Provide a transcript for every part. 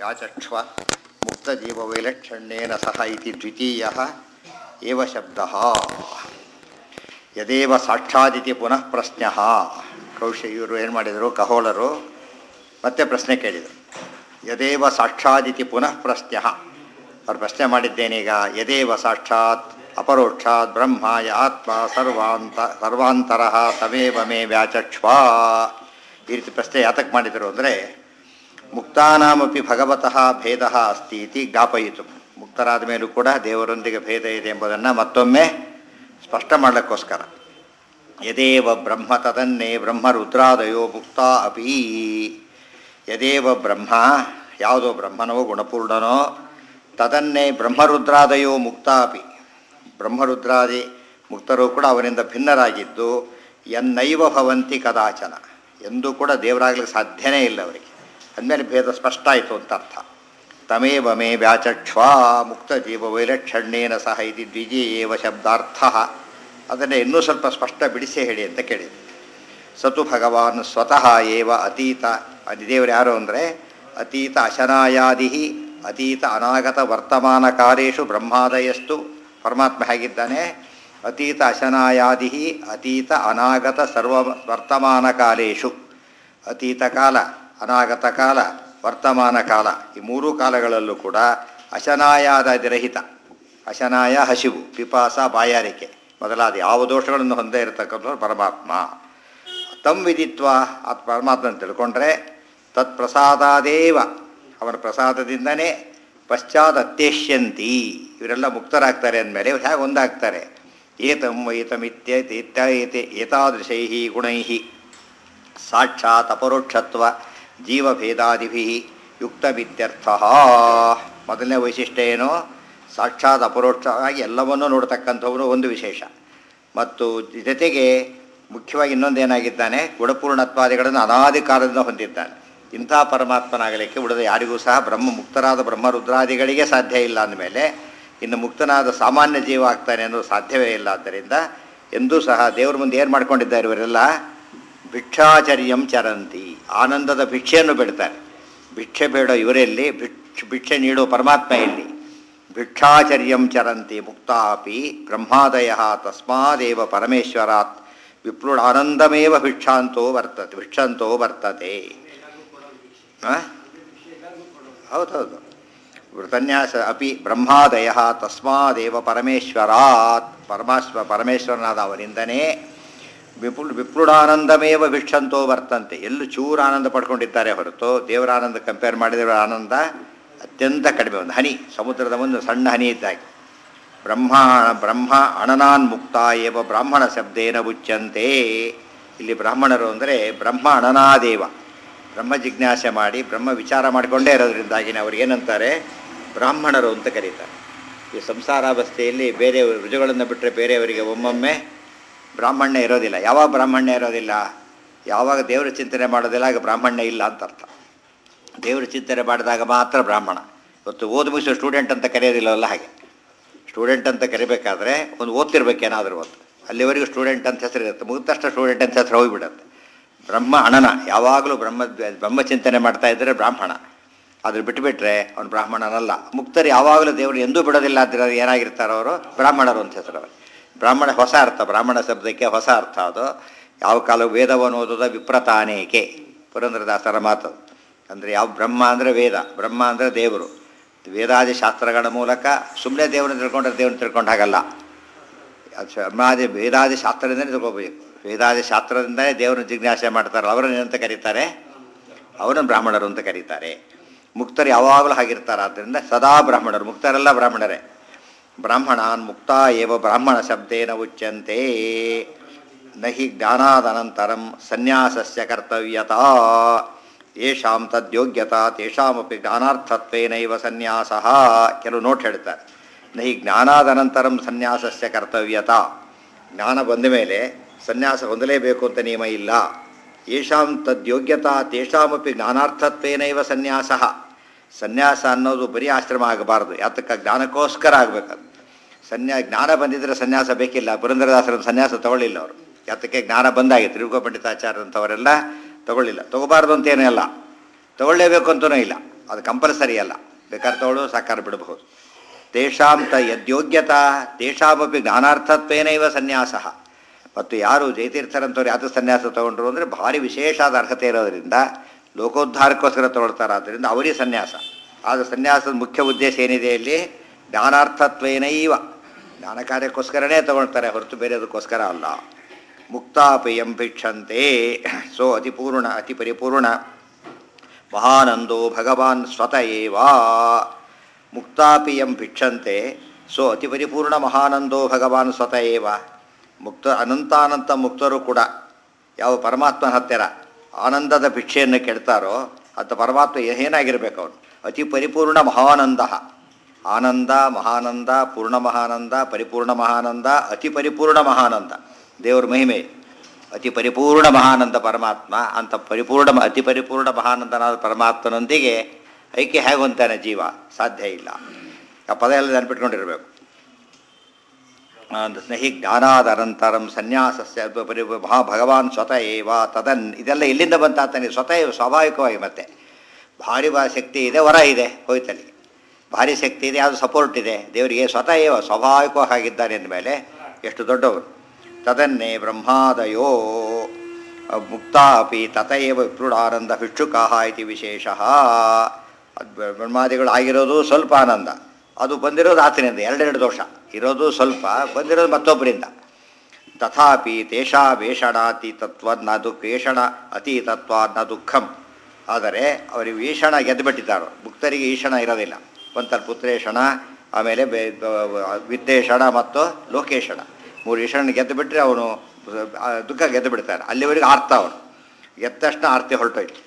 ವ್ಯಾಚಕ್ಷ್ವ ಮುಕ್ತಜೀವವೈಲಕ್ಷಣ್ಯೇನ ಸಹ ಇತಿ ದ್ವಿತೀಯಃ ಏವ ಶಬ್ದಃ ಯದೇವ ಸಾಕ್ಷಾದಿತಿ ಪುನಃ ಪ್ರಶ್ನಃ ಕೌಶ ಇವರು ಏನು ಮಾಡಿದರು ಕಹೋಳರು ಮತ್ತೆ ಪ್ರಶ್ನೆ ಕೇಳಿದರು ಯದೇವ ಸಾಕ್ಷಾದಿತಿ ಪುನಃ ಪ್ರಶ್ನಃ ಅವ್ರು ಪ್ರಶ್ನೆ ಮಾಡಿದ್ದೇನೀಗ ಯದೇವ ಸಾಕ್ಷಾತ್ ಅಪರೋಕ್ಷಾತ್ ಬ್ರಹ್ಮ ಯ ಆತ್ಮ ಸರ್ವಾಂತ ಸರ್ವಾಂತರಃ ತಮೇವ ಮೇ ವ್ಯಾಚಕ್ಷ್ವ ಈ ರೀತಿ ಪ್ರಶ್ನೆ ಯಾತಕ್ಕೆ ಮಾಡಿದರು ಅಂದರೆ ಮುಕ್ತಾನಾಮಪಿ ಭಗವತಃ ಭೇದ ಅಸ್ತಿ ಇತಿ ಜ್ಞಾಪಯಿತು ಮುಕ್ತರಾದ ಮೇಲೂ ಕೂಡ ದೇವರೊಂದಿಗೆ ಭೇದ ಇದೆ ಎಂಬುದನ್ನು ಮತ್ತೊಮ್ಮೆ ಸ್ಪಷ್ಟ ಮಾಡಲಿಕ್ಕೋಸ್ಕರ ಯದೇವ ಬ್ರಹ್ಮ ತದನ್ನೇ ಬ್ರಹ್ಮ ರುದ್ರಾದಯೋ ಮುಕ್ತ ಅಪಿ ಯದೇವ ಬ್ರಹ್ಮ ಯಾವುದೋ ಬ್ರಹ್ಮನೋ ಗುಣಪೂರ್ಣನೋ ತದನ್ನೇ ಬ್ರಹ್ಮರುದ್ರಾದಯೋ ಮುಕ್ತ ಅಪಿ ಬ್ರಹ್ಮರುದ್ರಾದಿ ಮುಕ್ತರು ಕೂಡ ಅವನಿಂದ ಭಿನ್ನರಾಗಿದ್ದು ಎನ್ನೈವ ಭವಂತಿ ಕದಾಚನ ಎಂದೂ ಕೂಡ ದೇವರಾಗಲಿಕ್ಕೆ ಸಾಧ್ಯನೇ ಇಲ್ಲ ಅವರಿಗೆ ಅಂದಮೇಲೆ ಭೇದ ಸ್ಪಷ್ಟ ಆಯಿತು ಅಂತ ಅರ್ಥ ತಮೇವ ಮೇ ವ್ಯಾಚಕ್ಷ್ವ ಮುಕ್ತ ಜೀವ ವೈಲಕ್ಷಣ್ಯೇನ ಸಹ ಇದು ದ್ವಿಜೀಯೇವ ಶಬ್ದಾರ್ಥ ಅದನ್ನೇ ಇನ್ನೂ ಸ್ವಲ್ಪ ಸ್ಪಷ್ಟ ಬಿಡಿಸಿ ಹೇಳಿ ಅಂತ ಕೇಳಿದೆ ಸತು ಭಗವಾನ್ ಸ್ವತಃ ಏವ ಅತೀತ ದೇವರು ಯಾರು ಅಂದರೆ ಅತೀತ ಅಶನಾಯಾದಿ ಅತೀತ ಅನಾಗತ ವರ್ತಮಾನ ಕಾಲೇಶು ಬ್ರಹ್ಮಾದಯಸ್ತು ಪರಮಾತ್ಮ ಹೇಗಿದ್ದಾನೆ ಅತೀತ ಅಶನಾಯಾದಿ ಅತೀತ ಅನಾಗತ ಸರ್ವ ವರ್ತಮಾನ ಕಾಲೇಶು ಅತೀತ ಕಾಲ ಅನಾಗತ ಕಾಲ ವರ್ತಮಾನ ಕಾಲ ಈ ಮೂರೂ ಕಾಲಗಳಲ್ಲೂ ಕೂಡ ಅಶನಾಯಾದಿರಹಿತ ಅಶನಾಯ ಹಸಿವು ಪಿಪಾಸ ಬಾಯಾರಿಕೆ ಮೊದಲಾದ ಯಾವ ದೋಷಗಳನ್ನು ಹೊಂದೇ ಇರತಕ್ಕಂಥವ್ರು ಪರಮಾತ್ಮ ತಮ್ ವಿದಿತ್ವ ಆ ಪರಮಾತ್ಮನ ತಿಳ್ಕೊಂಡ್ರೆ ತತ್ಪ್ರಸಾದಾದೇವ ಅವನ ಪ್ರಸಾದದಿಂದನೇ ಪಶ್ಚಾತ್ ಅತ್ಯಶ್ಯಂತಿ ಇವರೆಲ್ಲ ಮುಕ್ತರಾಗ್ತಾರೆ ಅಂದಮೇಲೆ ಇವ್ರು ಹೇಗೆ ಒಂದಾಗ್ತಾರೆ ಏತಂ ವೈತಮಿತ್ಯೇತೆ ಏತಾದೃಶೈ ಗುಣೈ ಸಾಕ್ಷಾತ್ ಅಪರೋಕ್ಷತ್ವ ಜೀವಭೇದಾದಿಭಿ ಯುಕ್ತಮಿತ್ಯರ್ಥ ಮೊದಲನೇ ವೈಶಿಷ್ಟ್ಯ ಏನು ಸಾಕ್ಷಾತ್ ಅಪರೋಕ್ಷವಾಗಿ ಎಲ್ಲವನ್ನೂ ನೋಡ್ತಕ್ಕಂಥವನು ಒಂದು ವಿಶೇಷ ಮತ್ತು ಜೊತೆಗೆ ಮುಖ್ಯವಾಗಿ ಇನ್ನೊಂದೇನಾಗಿದ್ದಾನೆ ಗುಣಪೂರ್ಣತ್ವಾದಿಗಳನ್ನು ಅನಾದಿ ಕಾಲದಿಂದ ಹೊಂದಿದ್ದಾನೆ ಇಂಥ ಪರಮಾತ್ಮನಾಗಲಿಕ್ಕೆ ಉಳಿದ ಯಾರಿಗೂ ಸಹ ಬ್ರಹ್ಮ ಮುಕ್ತರಾದ ಬ್ರಹ್ಮರುದ್ರಾದಿಗಳಿಗೆ ಸಾಧ್ಯ ಇಲ್ಲ ಅಂದಮೇಲೆ ಇನ್ನು ಮುಕ್ತನಾದ ಸಾಮಾನ್ಯ ಜೀವ ಆಗ್ತಾನೆ ಅನ್ನೋದು ಸಾಧ್ಯವೇ ಇಲ್ಲ ಆದ್ದರಿಂದ ಎಂದೂ ಸಹ ದೇವ್ರ ಮುಂದೆ ಏನು ಮಾಡ್ಕೊಂಡಿದ್ದಾರೆ ಇವರೆಲ್ಲ ಭಿಕ್ಷಾಚರ್ಯಂ ಚರಂತಿ ಆನಂದದ ಭಿಕ್ಷೆಯನ್ನು ಬಿಡ್ತಾರೆ ಭಿಕ್ಷೆ ಬೇಡೋ ಇವರಲ್ಲಿ ಭಿಕ್ಷ ಭಿಕ್ಷೆ ನೀಡೋ ಪರಮಾತ್ಮ ಇಲ್ಲಿ ಭಿಕ್ಷಾಚರ್ಯಂ ಚರಂತಿ ಮುಕ್ತಾಪಿ ಬ್ರಹ್ಮಾದಯ ತಸ್ಮಾದೇವ ಪರಮೇಶ್ವರಾತ್ ವಿಪ್ರುಡ ಆನಂದಮೇವ ಭಿಕ್ಷಾಂತೋ ವರ್ತತೆ ಭಿಕ್ಷಂತೋ ವರ್ತತೆ ಹೌದೌದು ವೃತನ್ಯಾಸ ಅಪಿ ಬ್ರಹ್ಮಾದಯ ತಸ್ಮಾದೇವ ಪರಮೇಶ್ವರಾತ್ ಪರಮಾಶ್ವ ಪರಮೇಶ್ವರನಾದ ಅವರಿಂದನೇ ವಿಪುಲ್ ವಿಪ್ರುಡಾನಂದಮೇವ ಭಿಕ್ಷಂತೋ ವರ್ತಂತೆ ಎಲ್ಲೂ ಚೂರು ಆನಂದ ಪಡ್ಕೊಂಡಿದ್ದಾರೆ ಹೊರತು ದೇವರ ಆನಂದ ಕಂಪೇರ್ ಮಾಡಿದವರ ಆನಂದ ಅತ್ಯಂತ ಕಡಿಮೆ ಒಂದು ಹನಿ ಸಮುದ್ರದ ಒಂದು ಸಣ್ಣ ಹನಿ ಇದ್ದಾಗೆ ಬ್ರಹ್ಮ ಬ್ರಹ್ಮ ಅಣನಾನ್ ಮುಕ್ತ ಏವ ಬ್ರಾಹ್ಮಣ ಶಬ್ದೇನ ಉಚ್ಯಂತೆ ಇಲ್ಲಿ ಬ್ರಾಹ್ಮಣರು ಅಂದರೆ ಬ್ರಹ್ಮ ಅಣನಾದೇವ ಬ್ರಹ್ಮ ಜಿಜ್ಞಾಸೆ ಮಾಡಿ ಬ್ರಹ್ಮ ವಿಚಾರ ಮಾಡಿಕೊಂಡೇ ಇರೋದ್ರಿಂದಾಗಿ ಅವ್ರಿಗೇನಂತಾರೆ ಬ್ರಾಹ್ಮಣರು ಅಂತ ಕರೀತಾರೆ ಈ ಸಂಸಾರಾವಸ್ಥೆಯಲ್ಲಿ ಬೇರೆ ರುಜುಗಳನ್ನು ಬಿಟ್ಟರೆ ಬೇರೆಯವರಿಗೆ ಒಮ್ಮೊಮ್ಮೆ ಬ್ರಾಹ್ಮಣ್ಯ ಇರೋದಿಲ್ಲ ಯಾವಾಗ ಬ್ರಾಹ್ಮಣ್ಯ ಇರೋದಿಲ್ಲ ಯಾವಾಗ ದೇವರ ಚಿಂತನೆ ಮಾಡೋದಿಲ್ಲ ಆಗ ಬ್ರಾಹ್ಮಣ್ಯ ಇಲ್ಲ ಅಂತ ಅರ್ಥ ದೇವರ ಚಿಂತನೆ ಮಾಡಿದಾಗ ಮಾತ್ರ ಬ್ರಾಹ್ಮಣ ಇವತ್ತು ಓದು ಮುಗಿಸೋ ಸ್ಟೂಡೆಂಟ್ ಅಂತ ಕರೆಯೋದಿಲ್ಲವಲ್ಲ ಹಾಗೆ ಸ್ಟೂಡೆಂಟ್ ಅಂತ ಕರಿಬೇಕಾದ್ರೆ ಒಂದು ಓದ್ತಿರ್ಬೇಕೇನಾದರೂ ಒಂದು ಅಲ್ಲಿವರೆಗೂ ಸ್ಟೂಡೆಂಟ್ ಅಂತ ಹೆಸರು ಇರುತ್ತೆ ಮುಗಿದ ತಕ್ಷಣ ಸ್ಟೂಡೆಂಟ್ ಅಂತ ಹೆಸರು ಹೋಗಿಬಿಡುತ್ತೆ ಬ್ರಹ್ಮ ಅಣನ ಯಾವಾಗಲೂ ಬ್ರಹ್ಮ ಬ್ರಹ್ಮ ಚಿಂತನೆ ಮಾಡ್ತಾ ಇದ್ದರೆ ಬ್ರಾಹ್ಮಣ ಅದ್ರ ಬಿಟ್ಟುಬಿಟ್ರೆ ಅವನು ಬ್ರಾಹ್ಮಣನಲ್ಲ ಮುಕ್ತರು ಯಾವಾಗಲೂ ದೇವರು ಎಂದೂ ಬಿಡೋದಿಲ್ಲ ಅಂತ ಏನಾಗಿರ್ತಾರೋ ಅವರು ಬ್ರಾಹ್ಮಣರು ಅಂತ ಹೆಸರು ಅವರು ಬ್ರಾಹ್ಮಣ ಹೊಸ ಅರ್ಥ ಬ್ರಾಹ್ಮಣ ಶಬ್ದಕ್ಕೆ ಹೊಸ ಅರ್ಥ ಅದು ಯಾವ ಕಾಲ ವೇದವನ್ನು ಓದೋದ ವಿಪ್ರತಾನೇಕೆ ಪುರಂದ್ರದಾಸರ ಮಾತು ಅಂದರೆ ಯಾವ ಬ್ರಹ್ಮ ಅಂದರೆ ವೇದ ಬ್ರಹ್ಮ ಅಂದರೆ ದೇವರು ವೇದಾದಿ ಶಾಸ್ತ್ರಗಳ ಮೂಲಕ ಸುಮ್ಮನೆ ದೇವ್ರನ್ನ ತಿಳ್ಕೊಂಡ್ರೆ ದೇವ್ರನ್ನ ತಿಳ್ಕೊಂಡು ಹಾಗಲ್ಲ ಬ್ರಹ್ಮಾದಿ ವೇದಾದಿ ಶಾಸ್ತ್ರದಿಂದಲೇ ತಿಳ್ಕೊಬೇಕು ವೇದಾದಿ ಶಾಸ್ತ್ರದಿಂದಲೇ ದೇವ್ರನ್ನ ಜಿಜ್ಞಾಸೆ ಮಾಡ್ತಾರೆ ಅವರನ್ನು ಏನಂತ ಕರೀತಾರೆ ಅವರನ್ನು ಬ್ರಾಹ್ಮಣರು ಅಂತ ಕರೀತಾರೆ ಮುಕ್ತರು ಯಾವಾಗಲೂ ಹಾಗಿರ್ತಾರೆ ಆದ್ದರಿಂದ ಸದಾ ಬ್ರಾಹ್ಮಣರು ಮುಕ್ತರೆಲ್ಲ ಬ್ರಾಹ್ಮಣರೇ ಬ್ರಾಹ್ಮಣಾನ್ ಮುಕ್ತ ಏವ ಬ್ರಾಹ್ಮಣ ಶಬ್ದೇನ ಉಚ್ಯಂತೆ ನಹಿ ಜ್ಞಾನಾದನಂತರಂ ಸನ್ಯಾಸಸ್ಯ ಕರ್ತವ್ಯತಾ ಯೇಷಾಂ ತದ್ಯೋಗ್ಯತಾ ತೇಷಾಮಪಿ ಜ್ಞಾನಾರ್ಥತ್ವೇನೈವ ಸನ್ಯಾಸ ಕೆಲವು ನೋಟ್ ಹೇಳ್ತಾರೆ ನಹಿ ಜ್ಞಾನಾದನಂತರಂ ಸನ್ಯಾಸಸ್ಯ ಕರ್ತವ್ಯತಾ ಜ್ಞಾನ ಬಂದ ಮೇಲೆ ಸನ್ಯಾಸ ಹೊಂದಲೇಬೇಕು ಅಂತ ನಿಯಮ ಇಲ್ಲ ಯೇಷಾಂ ತದ್ಯೋಗ್ಯತಾ ತೇಷಾಮಪಿ ಜ್ಞಾನಾರ್ಥತ್ವೇನೈವ ಸನ್ಯಾಸ ಸನ್ಯಾಸ ಅನ್ನೋದು ಬರೀ ಆಶ್ರಮ ಆಗಬಾರ್ದು ಯಾತಕ್ಕ ಜ್ಞಾನಕ್ಕೋಸ್ಕರ ಆಗಬೇಕದು ಸನ್ಯಾ ಜ್ಞಾನ ಬಂದಿದ್ದರೆ ಸನ್ಯಾಸ ಬೇಕಿಲ್ಲ ಪುರಂದರದಾಸರ ಸನ್ಯಾಸ ತಗೊಳ್ಳಿಲ್ಲ ಅವರು ಯಾತಕ್ಕೆ ಜ್ಞಾನ ಬಂದಾಗಿತ್ತು ತಿರುಗೋ ಪಂಡಿತಾಚಾರ್ಯ ಅಂತವರೆಲ್ಲ ತಗೊಳ್ಳಿಲ್ಲ ತಗೋಬಾರ್ದು ಅಂತೇನೂ ಇಲ್ಲ ತಗೊಳ್ಳೇಬೇಕು ಅಂತಲೂ ಇಲ್ಲ ಅದು ಕಂಪಲ್ಸರಿ ಅಲ್ಲ ಬೇಕಾದ್ರೆ ತಗೊಳ್ಳೋ ಸಾಕಾರ ಬಿಡಬಹುದು ತೇಷಾಂ ತ ಯದ್ಯೋಗ್ಯತಾ ತೇಷಾಮಪಿ ಜ್ಞಾನಾರ್ಥತ್ವೇನೈವ ಸನ್ಯಾಸ ಮತ್ತು ಯಾರು ಜಯತೀರ್ಥರಂಥವ್ರು ಯಾವುದು ಸನ್ಯಾಸ ತಗೊಂಡ್ರು ಅಂದರೆ ಭಾರಿ ವಿಶೇಷವಾದ ಅರ್ಹತೆ ಇರೋದರಿಂದ ಲೋಕೋದ್ಧಾರಕ್ಕೋಸ್ಕರ ತಗೊಳ್ತಾರೆ ಆದ್ದರಿಂದ ಅವರಿಗೆ ಸನ್ಯಾಸ ಆದರೆ ಸನ್ಯಾಸದ ಮುಖ್ಯ ಉದ್ದೇಶ ಏನಿದೆ ಇಲ್ಲಿ ಜ್ಞಾನಾರ್ಥತ್ವೇನೈವ ಜ್ಞಾನ ಕಾರ್ಯಕ್ಕೋಸ್ಕರನೇ ತಗೊಳ್ತಾರೆ ಹೊರತು ಬೇರೆದಕ್ಕೋಸ್ಕರ ಅಲ್ಲ ಮುಕ್ತಾಪಯಂ ಭಿಕ್ಷಂತೆ ಸೋ ಅತಿಪೂರ್ಣ ಅತಿ ಪರಿಪೂರ್ಣ ಮಹಾನಂದೋ ಭಗವಾನ್ ಸ್ವತ ಏವ ಮುಕ್ತಾಪಿಯಂ ಭಿಕ್ಷಂತೆ ಸೊ ಅತಿ ಪರಿಪೂರ್ಣ ಮಹಾನಂದೋ ಭಗವಾನ್ ಸ್ವತ ಏವ ಮುಕ್ತ ಅನಂತಾನಂತ ಮುಕ್ತರು ಕೂಡ ಯಾವ ಪರಮಾತ್ಮನ ಹತ್ತಿರ ಆನಂದದ ಭಿಕ್ಷೆಯನ್ನು ಕೆಡ್ತಾರೋ ಅಂತ ಪರಮಾತ್ಮ ಏನಾಗಿರ್ಬೇಕು ಅವನು ಅತಿ ಪರಿಪೂರ್ಣ ಮಹಾನಂದ ಆನಂದ ಮಹಾನಂದ ಪೂರ್ಣ ಮಹಾನಂದ ಪರಿಪೂರ್ಣ ಮಹಾನಂದ ಅತಿ ಪರಿಪೂರ್ಣ ಮಹಾನಂದ ದೇವರ ಮಹಿಮೆ ಅತಿ ಪರಿಪೂರ್ಣ ಮಹಾನಂದ ಪರಮಾತ್ಮ ಅಂತ ಪರಿಪೂರ್ಣ ಅತಿ ಪರಿಪೂರ್ಣ ಮಹಾನಂದನಾದ ಪರಮಾತ್ಮನೊಂದಿಗೆ ಐಕ್ಯ ಹೇಗೆ ಹೊಂತಾನೆ ಜೀವ ಸಾಧ್ಯ ಇಲ್ಲ ಆ ಪದ ಎಲ್ಲ ನೆನ್ಪಿಟ್ಕೊಂಡಿರ್ಬೇಕು ಸ್ನೇಹಿ ಜ್ಞಾನಾದನಂತರಂ ಸನ್ಯಾಸಸ್ಯ ಪರಿ ಮಹಾ ಭಗವಾನ್ ಸ್ವತಃ ಏವ ತದನ್ ಇದೆಲ್ಲ ಇಲ್ಲಿಂದ ಬಂತ ಆತನಿಗೆ ಸ್ವತಃ ಇವ ಸ್ವಾಭಾವಿಕವಾಗಿ ಮತ್ತೆ ಭಾರಿ ಬಾ ಶಕ್ತಿ ಇದೆ ವರ ಇದೆ ಹೋಯ್ತಲ್ಲಿ ಭಾರಿ ಶಕ್ತಿ ಇದೆ ಅದು ಸಪೋರ್ಟ್ ಇದೆ ದೇವರಿಗೆ ಸ್ವತಃ ಏವ ಸ್ವಾಭಾವಿಕವಾಗಿ ಆಗಿದ್ದಾನೆ ಅಂದಮೇಲೆ ಎಷ್ಟು ದೊಡ್ಡವರು ತದನ್ನೇ ಬ್ರಹ್ಮಾದಯೋ ಮುಕ್ತಾ ಅಪಿ ತತಯೇವ ವಿಪ್ರುಡಾನಂದ ಭಿಕ್ಷುಕಾ ಇತಿ ವಿಶೇಷ ಬ್ರಹ್ಮಾದಿಗಳು ಆಗಿರೋದು ಸ್ವಲ್ಪ ಆನಂದ ಅದು ಬಂದಿರೋದು ಆತನಿಂದ ಎರಡೆರಡು ದೋಷ ಇರೋದು ಸ್ವಲ್ಪ ಬಂದಿರೋದು ಮತ್ತೊಬ್ಬರಿಂದ ತಥಾಪಿ ತೇಷಾ ವೇಷಣಾತಿ ತತ್ವ ನ ದುಃಖ ಏಷಣ ಅತಿ ತತ್ವ ನ ದುಃಖಂ ಆದರೆ ಅವರಿಗೆ ಈಷಣ ಗೆದ್ದುಬಿಟ್ಟಿದ್ದಾರೆ ಮುಕ್ತರಿಗೆ ಈಷಣ ಇರೋದಿಲ್ಲ ಒಂಥರ ಪುತ್ರೇಷಣ ಆಮೇಲೆ ಬೆ ವಿತ್ತೇಷಣ ಮತ್ತು ಲೋಕೇಶಣ ಮೂರು ಈಷಣ ಗೆದ್ದು ಬಿಟ್ಟರೆ ಅವನು ಆ, ದುಃಖ ಗೆದ್ದು ಬಿಡ್ತಾನೆ ಅಲ್ಲಿವರೆಗೆ ಆರ್ತ ಅವನು ಗೆದ್ದ ತಕ್ಷಣ ಆರ್ತಿ ಹೊರಟೋಯ್ತು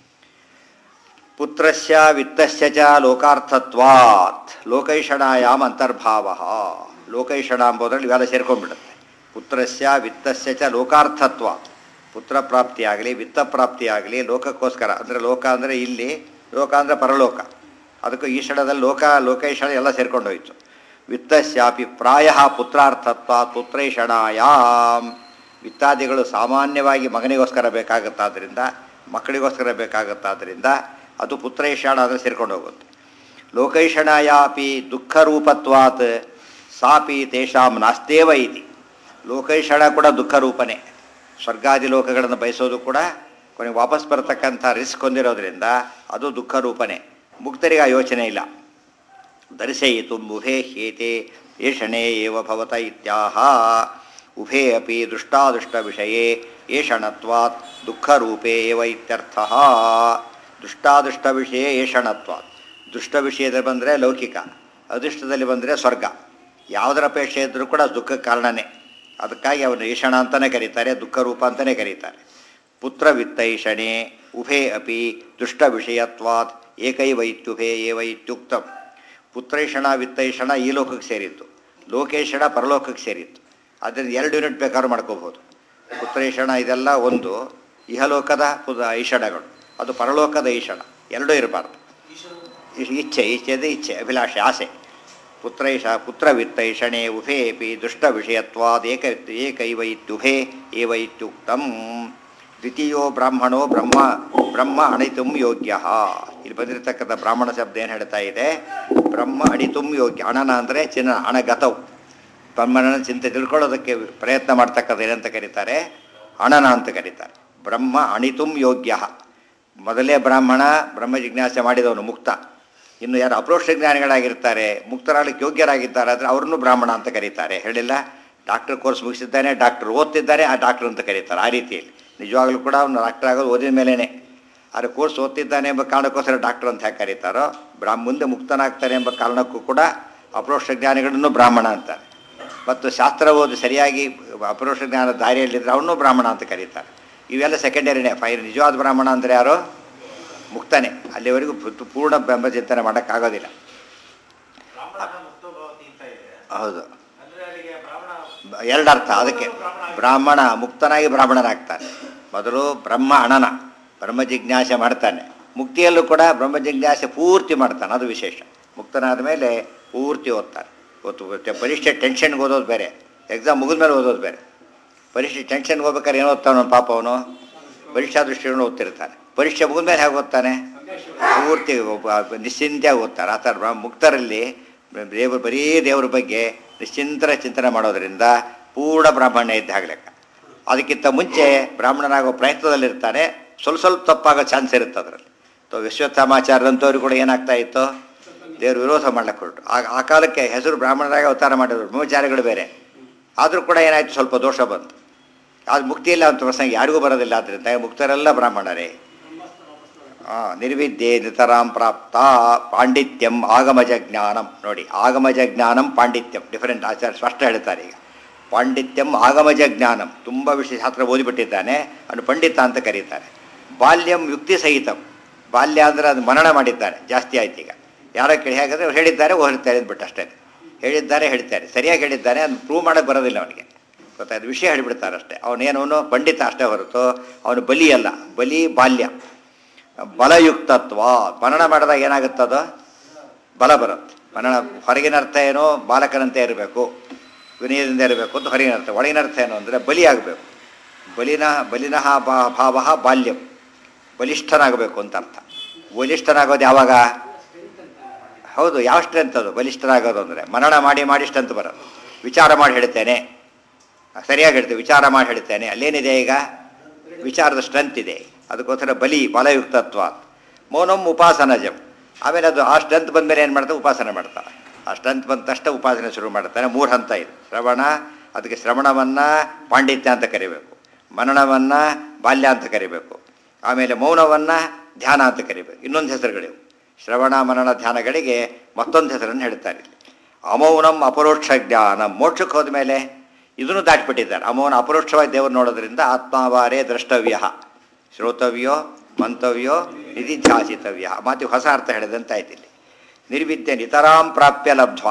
ಪುತ್ರಸ್ಯ ವಿತ್ತಸ್ಯ ಚ ಲೋಕಾರ್ಥತ್ವಾತ್ ಲೋಕೈಷಣಾಯಾಮ್ ಅಂತರ್ಭಾವ ಲೋಕೈಷಣ ಎಂಬುದರಲ್ಲಿ ಇವೆಲ್ಲ ಸೇರ್ಕೊಂಡ್ಬಿಡುತ್ತೆ ಪುತ್ರಸ್ಯ ವಿತ್ತಸ್ಯ ಚ ಲೋಕಾರ್ಥತ್ವ ಪುತ್ರ ಪ್ರಾಪ್ತಿಯಾಗಲಿ ವಿತ್ತ ಪ್ರಾಪ್ತಿಯಾಗಲಿ ಲೋಕಕ್ಕೋಸ್ಕರ ಅಂದರೆ ಲೋಕ ಅಂದರೆ ಇಲ್ಲಿ ಲೋಕ ಅಂದರೆ ಪರಲೋಕ ಅದಕ್ಕೂ ಈಷಣದಲ್ಲಿ ಲೋಕ ಲೋಕೈಷಣ ಎಲ್ಲ ಸೇರ್ಕೊಂಡು ಹೋಯಿತು ವಿತ್ತಸ್ಯಾಪಿ ಪ್ರಾಯ ಪುತ್ರಾರ್ಥತ್ವ ಪುತ್ರೈಷಣಾಯಾಮ್ ವಿತ್ತಾದಿಗಳು ಸಾಮಾನ್ಯವಾಗಿ ಮಗನಿಗೋಸ್ಕರ ಬೇಕಾಗುತ್ತಾದ್ದರಿಂದ ಮಕ್ಕಳಿಗೋಸ್ಕರ ಬೇಕಾಗುತ್ತಾದ್ದರಿಂದ ಅದು ಪುತ್ರೈಷಾಣ ಆದರೆ ಸೇರ್ಕೊಂಡು ಹೋಗುತ್ತೆ ಲೋಕೈಷಣಾಯಾಪಿ ದುಃಖರೂಪತ್ವಾತ್ ಸಾಪಿ ತೇಷಾಂ ನಾಸ್ತೇವ ಇತಿ ಲೋಕೈಷಣ ಕೂಡ ದುಃಖ ರೂಪನೇ ಸ್ವರ್ಗಾದಿ ಲೋಕಗಳನ್ನು ಬಯಸೋದು ಕೂಡ ಕೊನೆಗೆ ವಾಪಸ್ ಬರತಕ್ಕಂಥ ರಿಸ್ಕ್ ಹೊಂದಿರೋದ್ರಿಂದ ಅದು ದುಃಖ ರೂಪನೇ ಮುಕ್ತರಿಗೆ ಆ ಯೋಚನೆ ಇಲ್ಲ ದರ್ಶಯಿತು ಉಭೇ ಹೇತೆ ಏಷಣೆ ಏವ ಭವತ ಇತ್ಯಾಹ ಉಭೇ ಅಪಿ ದೃಷ್ಟಾದೃಷ್ಟ ವಿಷಯೇ ಏಷಣತ್ವಾತ್ ದುಃಖರೂಪೇ ಏವ ಇತ್ಯರ್ಥಃ ದೃಷ್ಟಾದೃಷ್ಟ ವಿಷಯ ಏಷಣತ್ವಾತ್ ದುಷ್ಟ ವಿಷಯದಲ್ಲಿ ಬಂದರೆ ಲೌಕಿಕ ಅದೃಷ್ಟದಲ್ಲಿ ಬಂದರೆ ಸ್ವರ್ಗ ಯಾವುದರ ಅಪೇಕ್ಷೆ ಇದ್ದರೂ ಕೂಡ ದುಃಖಕ್ಕೆ ಕಾರಣನೇ ಅದಕ್ಕಾಗಿ ಅವನು ಈಷಣ ಅಂತಲೇ ಕರೀತಾರೆ ದುಃಖ ರೂಪ ಅಂತಲೇ ಕರೀತಾರೆ ಪುತ್ರ ವಿತ್ತೈಷಣೆ ಉಭೇ ಅಪಿ ದುಷ್ಟ ವಿಷಯತ್ವಾತ್ ಏಕೈವ ಇತ್ಯುಭೇ ಏವ ಇತ್ಯುಕ್ತಂ ಪುತ್ರೈಷಣ ವಿತ್ತೈಷಣ ಈ ಲೋಕಕ್ಕೆ ಸೇರಿತ್ತು ಲೋಕೇಶಣ ಪರಲೋಕಕ್ಕೆ ಸೇರಿತ್ತು ಅದರಿಂದ ಎರಡು ಯೂನಿಟ್ ಬೇಕಾದ್ರೂ ಮಾಡ್ಕೋಬೋದು ಪುತ್ರೈಷಣ ಇದೆಲ್ಲ ಒಂದು ಇಹಲೋಕದ ಪುದ ಐಷಣಗಳು ಅದು ಪರಲೋಕದ ಈಷಣ ಎರಡೂ ಇರಬಾರ್ದು ಇ- ಇಚ್ಛೆ ಇಚ್ಛೆದೆ ಇಚ್ಛೆ ಅಭಿಲಾಷೆ ಆಸೆ ಪುತ್ರೈಷ ಪುತ್ರವಿತ್ತೈಷಣೆ ಉಭೇಪಿ ದುಷ್ಟ ವಿಷಯತ್ವಾದ್ ಏಕ ಏಕೈವ ಇತ್ಯುಭೇ ಏವ ಇತ್ಯುಕ್ತಂ ದ್ವಿತೀಯೋ ಬ್ರಾಹ್ಮಣೋ ಬ್ರಹ್ಮ ಬ್ರಹ್ಮ ಅಣಿತುಂ ಯೋಗ್ಯ ಇಲ್ಲಿ ಬಂದಿರತಕ್ಕಂಥ ಬ್ರಾಹ್ಮಣ ಶಬ್ದ ಏನು ಹೇಳ್ತಾ ಇದೆ ಬ್ರಹ್ಮ ಅಣಿತುಂ ಯೋಗ್ಯ ಹಣನ ಅಂದರೆ ಚಿನ್ನ ಹಣಗತವು ಬ್ರಹ್ಮನ ಚಿಂತೆ ತಿಳ್ಕೊಳ್ಳೋದಕ್ಕೆ ಪ್ರಯತ್ನ ಮಾಡ್ತಕ್ಕಂಥ ಏನಂತ ಕರೀತಾರೆ ಅಣನ ಅಂತ ಕರೀತಾರೆ ಬ್ರಹ್ಮ ಅಣಿತುಂ ಯೋಗ್ಯ ಮೊದಲೇ ಬ್ರಾಹ್ಮಣ ಬ್ರಹ್ಮ ಜಿಜ್ಞಾಸೆ ಮಾಡಿದವನು ಮುಕ್ತ ಇನ್ನು ಯಾರು ಅಪ್ರೋಕ್ಷ ಜ್ಞಾನಿಗಳಾಗಿರ್ತಾರೆ ಮುಕ್ತರಾಗಲಿಕ್ಕೆ ಯೋಗ್ಯರಾಗಿದ್ದಾರೆ ಆದರೆ ಅವ್ರನ್ನೂ ಬ್ರಾಹ್ಮಣ ಅಂತ ಕರೀತಾರೆ ಹೇಳಿಲ್ಲ ಡಾಕ್ಟರ್ ಕೋರ್ಸ್ ಮುಗಿಸಿದ್ದಾನೆ ಡಾಕ್ಟರ್ ಓದ್ತಿದ್ದಾನೆ ಆ ಡಾಕ್ಟರ್ ಅಂತ ಕರೀತಾರೆ ಆ ರೀತಿಯಲ್ಲಿ ನಿಜವಾಗ್ಲೂ ಕೂಡ ಅವನು ಡಾಕ್ಟರ್ ಆಗೋದು ಓದಿದ ಮೇಲೇ ಆದರೆ ಕೋರ್ಸ್ ಓದ್ತಿದ್ದಾನೆ ಎಂಬ ಕಾರಣಕ್ಕೋಸ್ಕರ ಡಾಕ್ಟರ್ ಅಂತ ಯಾಕೆ ಕರೀತಾರೋ ಬ್ರಾ ಮುಂದೆ ಮುಕ್ತನಾಗ್ತಾನೆ ಎಂಬ ಕಾರಣಕ್ಕೂ ಕೂಡ ಅಪ್ರೋಕ್ಷ ಜ್ಞಾನಿಗಳನ್ನು ಬ್ರಾಹ್ಮಣ ಅಂತಾರೆ ಮತ್ತು ಶಾಸ್ತ್ರ ಓದಿ ಸರಿಯಾಗಿ ಅಪರೋಕ್ಷ ಜ್ಞಾನ ದಾರಿಯಲ್ಲಿದ್ದರೆ ಅವನು ಬ್ರಾಹ್ಮಣ ಅಂತ ಕರೀತಾರೆ ಇವೆಲ್ಲ ಸೆಕೆಂಡರಿನೇ ಫೈರ್ ನಿಜವಾದ ಬ್ರಾಹ್ಮಣ ಅಂದರೆ ಯಾರು ಮುಕ್ತಾನೆ ಅಲ್ಲಿವರೆಗೂ ಪು- ಪೂರ್ಣ ಬೆಂಬ ಚಿಂತನೆ ಮಾಡೋಕ್ಕಾಗೋದಿಲ್ಲ ಬ್ರಾಹ್ಮಣ ಮುಕ್ತೋಭವತಿ ಅಂತ ಇದೆ ಹೌದು ಅಂದ್ರೆ ಅಲ್ಲಿಗೆ ಬ್ರಾಹ್ಮಣ ಬ- ಎರಡು ಅರ್ಥ ಅದಕ್ಕೆ ಬ್ರಾಹ್ಮಣ ಮುಕ್ತನಾಗಿ ಬ್ರಾಹ್ಮಣನಾಗ್ತಾನೆ ಮೊದಲು ಬ್ರಹ್ಮ ಅಣನ ಬ್ರಹ್ಮ ಜಿಜ್ಞಾಸೆ ಮಾಡ್ತಾನೆ ಮುಕ್ತಿಯಲ್ಲೂ ಕೂಡ ಬ್ರಹ್ಮ ಜಿಜ್ಞಾಸೆ ಪೂರ್ತಿ ಮಾಡ್ತಾನೆ ಅದು ವಿಶೇಷ ಮುಕ್ತನಾದ ಮೇಲೆ ಪೂರ್ತಿ ಓದ್ತಾನೆ ಓದ್ತು ಮತ್ತೆ ಪರೀಕ್ಷೆ ಟೆನ್ಷನ್ಗೆ ಓದೋದು ಬೇರೆ ಎಕ್ಸಾಮ್ ಮುಗಿದ್ಮೇಲೆ ಓದೋದು ಬೇರೆ ಪರೀಕ್ಷೆ ಟೆನ್ಷನ್ಗೆ ಹೋಗ್ಬೇಕಾದ್ರೆ ಏನು ಓದ್ತಾನೆ ಅವ್ನು ಪಾಪ ಅವನು ಪರೀಕ್ಷಾ ದೃಷ್ಟಿಯನ್ನು ಓದ್ತಿರ್ತಾನೆ ಪರೀಕ್ಷೆ ಮುಗಿದ್ಮೇಲೆ ಹೇಗೆ ಓದ್ತಾನೆ ಪೂರ್ತಿ ಒಬ್ಬ ನಿಶ್ಚಿಂತೆಯಾಗಿ ಓದ್ತಾರೆ ಆ ಥರ ಬ್ರಹ್ಮ ಮುಕ್ತರಲ್ಲಿ ದೇವರು ಬರೀ ದೇವ್ರ ಬಗ್ಗೆ ನಿಶ್ಚಿಂತರ ಚಿಂತನೆ ಮಾಡೋದರಿಂದ ಪೂರ್ಣ ಬ್ರಾಹ್ಮಣ್ಯ ಇದ್ದ ಹಾಗೆ ಲೆಕ್ಕ ಅದಕ್ಕಿಂತ ಮುಂಚೆ ಬ್ರಾಹ್ಮಣನಾಗೋ ಪ್ರಯತ್ನದಲ್ಲಿರ್ತಾನೆ ಸ್ವಲ್ಪ ಸ್ವಲ್ಪ ತಪ್ಪಾಗೋ ಚಾನ್ಸ್ ಇರುತ್ತೆ ಅದರಲ್ಲಿ ಸೊ ವಿಶ್ವತ್ಥಾಮಾಚಾರ್ಯರಂಥವ್ರು ಕೂಡ ಏನಾಗ್ತಾ ಇತ್ತು ದೇವ್ರ ವಿರೋಧ ಮಾಡ್ಲಿಕ್ಕೆ ಹೊರಟು ಆ ಆ ಕಾಲಕ್ಕೆ ಹೆಸರು ಬ್ರಾಹ್ಮಣರಾಗಿ ಅವತಾರ ಮಾಡಿದ್ರು ಬ್ರಹ್ಮಚಾರಿಗಳು ಬೇರೆ ಆದರೂ ಕೂಡ ಏನಾಯಿತು ಸ್ವಲ್ಪ ದೋಷ ಬಂತು ಅದು ಮುಕ್ತಿಯಲ್ಲಿ ಅಂತ ಪ್ರಸಂಗ ಯಾರಿಗೂ ಬರೋದಿಲ್ಲ ಆದ್ದರಿಂದ ಮುಕ್ತರೆಲ್ಲ ಬ್ರಾಹ್ಮಣರೇ ಆ, ನಿರ್ವಿದ್ಯೆ ನಿತರಾಂ ಪ್ರಾಪ್ತ ಪಾಂಡಿತ್ಯಂ ಆಗಮಜ ಜ್ಞಾನಂ ನೋಡಿ ಆಗಮಜ ಜ್ಞಾನಂ ಪಾಂಡಿತ್ಯಂ ಡಿಫರೆಂಟ್ ಆಚಾರ್ಯ ಸ್ಪಷ್ಟ ಹೇಳ್ತಾರೆ ಈಗ ಪಾಂಡಿತ್ಯಂ ಆಗಮಜ ಜ್ಞಾನಂ ತುಂಬ ವಿಷಯ ಶಾಸ್ತ್ರ ಓದಿಬಿಟ್ಟಿದ್ದಾನೆ ಅವನು ಪಂಡಿತ ಅಂತ ಕರೀತಾರೆ ಬಾಲ್ಯಂ ಯುಕ್ತಿ ಸಹಿತಂ ಬಾಲ್ಯ ಅಂದರೆ ಅದು ಮನನ ಮಾಡಿದ್ದಾರೆ ಜಾಸ್ತಿ ಆಯ್ತು ಈಗ ಯಾರೋ ಕೇಳಿ ಹೇಗಾದ್ರೆ ಅವ್ರು ಹೇಳಿದ್ದಾರೆ ಓದಿರ್ತಾರೆ ಅಂದ್ಬಿಟ್ಟು ಅಷ್ಟೇ ಹೇಳಿದ್ದಾರೆ ಹೇಳ್ತಾರೆ ಸರಿಯಾಗಿ ಹೇಳಿದ್ದಾನೆ ಅದು ಪ್ರೂವ್ ಮಾಡೋಕ್ಕೆ ಬರೋದಿಲ್ಲ ಅವನಿಗೆ ಗೊತ್ತಾಯ್ತು ವಿಷಯ ಹೇಳಿಬಿಡ್ತಾರೆ ಅಷ್ಟೇ ಅವನೇನವನು ಪಂಡಿತ ಅಷ್ಟೇ ಹೊರತು ಅವನು ಬಲಿ ಅಲ್ಲ ಬಲಿ ಬಾಲ್ಯ ಬಲಯುಕ್ತತ್ವ ಮನನ ಮಾಡಿದಾಗ ಏನಾಗುತ್ತದು ಬಲ ಬರುತ್ತೆ ಮನನ ಹೊರಗಿನ ಅರ್ಥ ಏನು ಬಾಲಕನಂತೆ ಇರಬೇಕು ವಿನಯದಿಂದ ಇರಬೇಕು ಅಂತ ಹೊರಗಿನ ಅರ್ಥ ಒಳಗಿನ ಅರ್ಥ ಏನು ಅಂದರೆ ಬಲಿಯಾಗಬೇಕು ಬಲಿನ ಬಲಿನಃ ಬಾ ಭಾವ ಬಾಲ್ಯಂ ಬಲಿಷ್ಠನಾಗಬೇಕು ಅಂತ ಅರ್ಥ ಬಲಿಷ್ಠನಾಗೋದು ಯಾವಾಗ ಹೌದು ಯಾವ ಸ್ಟ್ರೆಂತ್ ಅದು ಬಲಿಷ್ಠನಾಗೋದು ಅಂದರೆ ಮನನ ಮಾಡಿ ಮಾಡಿ ಸ್ಟ್ರೆಂತ್ ಬರೋದು ವಿಚಾರ ಮಾಡಿ ಹೇಳ್ತೇನೆ ಸರಿಯಾಗಿ ಹೇಳ್ತೇವೆ ವಿಚಾರ ಮಾಡಿ ಹೇಳ್ತೇನೆ ಅಲ್ಲೇನಿದೆ ಈಗ ವಿಚಾರದ ಸ್ಟ್ರೆಂತ್ ಇದೆ ಅದಕ್ಕೋಸ್ಕರ ಬಲಿ ಬಲಯುಕ್ತತ್ವ ಮೌನಂ ಉಪಾಸನಜಂ ಆಮೇಲೆ ಅದು ಆ ಸ್ಟ್ರೆಂತ್ ಬಂದಮೇಲೆ ಏನು ಮಾಡ್ತಾರೆ ಉಪಾಸನೆ ಮಾಡ್ತಾರೆ ಆ ಸ್ಟ್ರೆಂತ್ ಬಂದ ತಕ್ಷಣ ಉಪಾಸನೆ ಶುರು ಮಾಡ್ತಾನೆ ಮೂರು ಹಂತ ಇದೆ ಶ್ರವಣ ಅದಕ್ಕೆ ಶ್ರವಣವನ್ನು ಪಾಂಡಿತ್ಯ ಅಂತ ಕರಿಬೇಕು ಮನನವನ್ನು ಬಾಲ್ಯ ಅಂತ ಕರಿಬೇಕು ಆಮೇಲೆ ಮೌನವನ್ನು ಧ್ಯಾನ ಅಂತ ಕರಿಬೇಕು ಇನ್ನೊಂದು ಹೆಸರುಗಳಿವು ಶ್ರವಣ ಮನನ ಧ್ಯಾನಗಳಿಗೆ ಮತ್ತೊಂದು ಹೆಸರನ್ನು ಹೇಳ್ತಾರೆ ಇಲ್ಲಿ ಅಮೌನಂ ಅಪರೋಕ್ಷ ಜ್ಞಾನ ಮೋಕ್ಷಕ್ಕೆ ಹೋದ್ಮೇಲೆ ಇದನ್ನು ದಾಟಿಬಿಟ್ಟಿದ್ದಾರೆ ಅಮೌನ ಅಪರೋಕ್ಷವಾಗಿ ದೇವರು ನೋಡೋದ್ರಿಂದ ಆತ್ಮಾವಾರೇ ದ್ರಷ್ಟವ್ಯ ಶ್ರೋತವ್ಯೋ ಮಂತವ್ಯೋ ನಿಧಿಧ್ಯಾಸಿತವ್ಯ ಮಾತು ಹೊಸ ಅರ್ಥ ಹೇಳಿದಂತೆ ಆಯ್ತು ಇಲ್ಲಿ ನಿರ್ವಿದ್ಯೆ ನಿತರಾಂ ಪ್ರಾಪ್ಯ ಲಬ್ಧ್ವ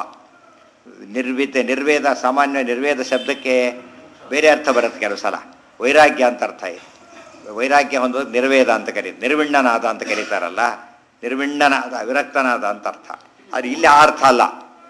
ನಿರ್ವಿದ್ಯೆ ನಿರ್ವೇದ ಸಾಮಾನ್ಯ ನಿರ್ವೇದ ಶಬ್ದಕ್ಕೆ ಬೇರೆ ಅರ್ಥ ಬರುತ್ತೆ ಕೆಲವು ಸಲ ವೈರಾಗ್ಯ ಅಂತ ಅರ್ಥ ಇದೆ ವೈರಾಗ್ಯ ಹೊಂದೋದು ನಿರ್ವೇದ ಅಂತ ಕರೀತಾರೆ ನಿರ್ವಿಣ್ಣನಾದ ಅಂತ ಕರೀತಾರಲ್ಲ ನಿರ್ವಿಣ್ಣನಾದ ವಿರಕ್ತನಾದ ಅಂತ ಅರ್ಥ ಅದು ಇಲ್ಲಿ ಆ ಅರ್ಥ ಅಲ್ಲ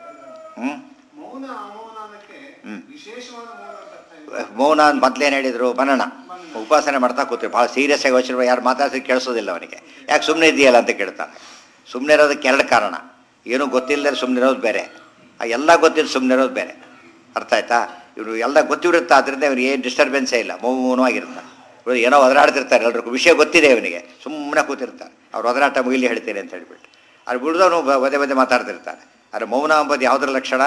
ಹ್ಞೂ ಮೌನ ಅಮೌನ ಅನ್ನಕ್ಕೆ ಹ್ಮ್. ವಿಶೇಷವಾದ ಮೌನ ಅಂತ ಅರ್ಥ ಇದೆ. ಮೌನ ಅಂತ ಮೊದಲೇನು ಹೇಳಿದರು ಮನನ ಉಪಾಸನೆ ಮಾಡ್ತಾ ಕೂತಿರು ಭಾಳ ಸೀರಿಯಸ್ ಆಗಿ ಯೋಚನೆ ಯಾರು ಮಾತಾಡ್ಸಿದ್ರೆ ಕೇಳಿಸೋದಿಲ್ಲ ಅವನಿಗೆ ಯಾಕೆ ಸುಮ್ಮನೆ ಇದೆಯಲ್ಲ ಅಂತ ಕೇಳ್ತಾನೆ ಸುಮ್ಮನೆ ಇರೋದಕ್ಕೆ ಎರಡು ಕಾರಣ ಏನೂ ಗೊತ್ತಿಲ್ಲದೆ ಸುಮ್ಮನೆ ಇರೋದು ಬೇರೆ ಆ ಎಲ್ಲ ಗೊತ್ತಿಲ್ಲ ಸುಮ್ಮನೆ ಇರೋದು ಬೇರೆ ಅರ್ಥ ಆಯ್ತಾ ಇವರು ಎಲ್ಲ ಗೊತ್ತಿರುತ್ತೆ ಆದ್ದರಿಂದ ಇವ್ರಿಗೆ ಏನು ಡಿಸ್ಟರ್ಬೆನ್ಸೇ ಇಲ್ಲ ಮೌನವಾಗಿರ್ತಾನೆ ಇವ್ರು ಏನೋ ಒದರಾಡ್ತಿರ್ತಾರೆ ಎಲ್ರಿಗೂ ವಿಷಯ ಗೊತ್ತಿದೆ ಅವನಿಗೆ ಸುಮ್ಮನೆ ಕೂತಿರ್ತಾರೆ ಅವ್ರು ಒದರಾಟ ಮುಗಿಲಿ ಹೇಳ್ತೀನಿ ಅಂತ ಹೇಳ್ಬಿಟ್ಟು ಅವ್ರು ಬಿಡ್ದವನು ಪದೇ ಪದೇ ಮಾತಾಡ್ತಿರ್ತಾನೆ ಆದರೆ ಮೌನ ಎಂಬುದು ಯಾವುದರ ಲಕ್ಷಣ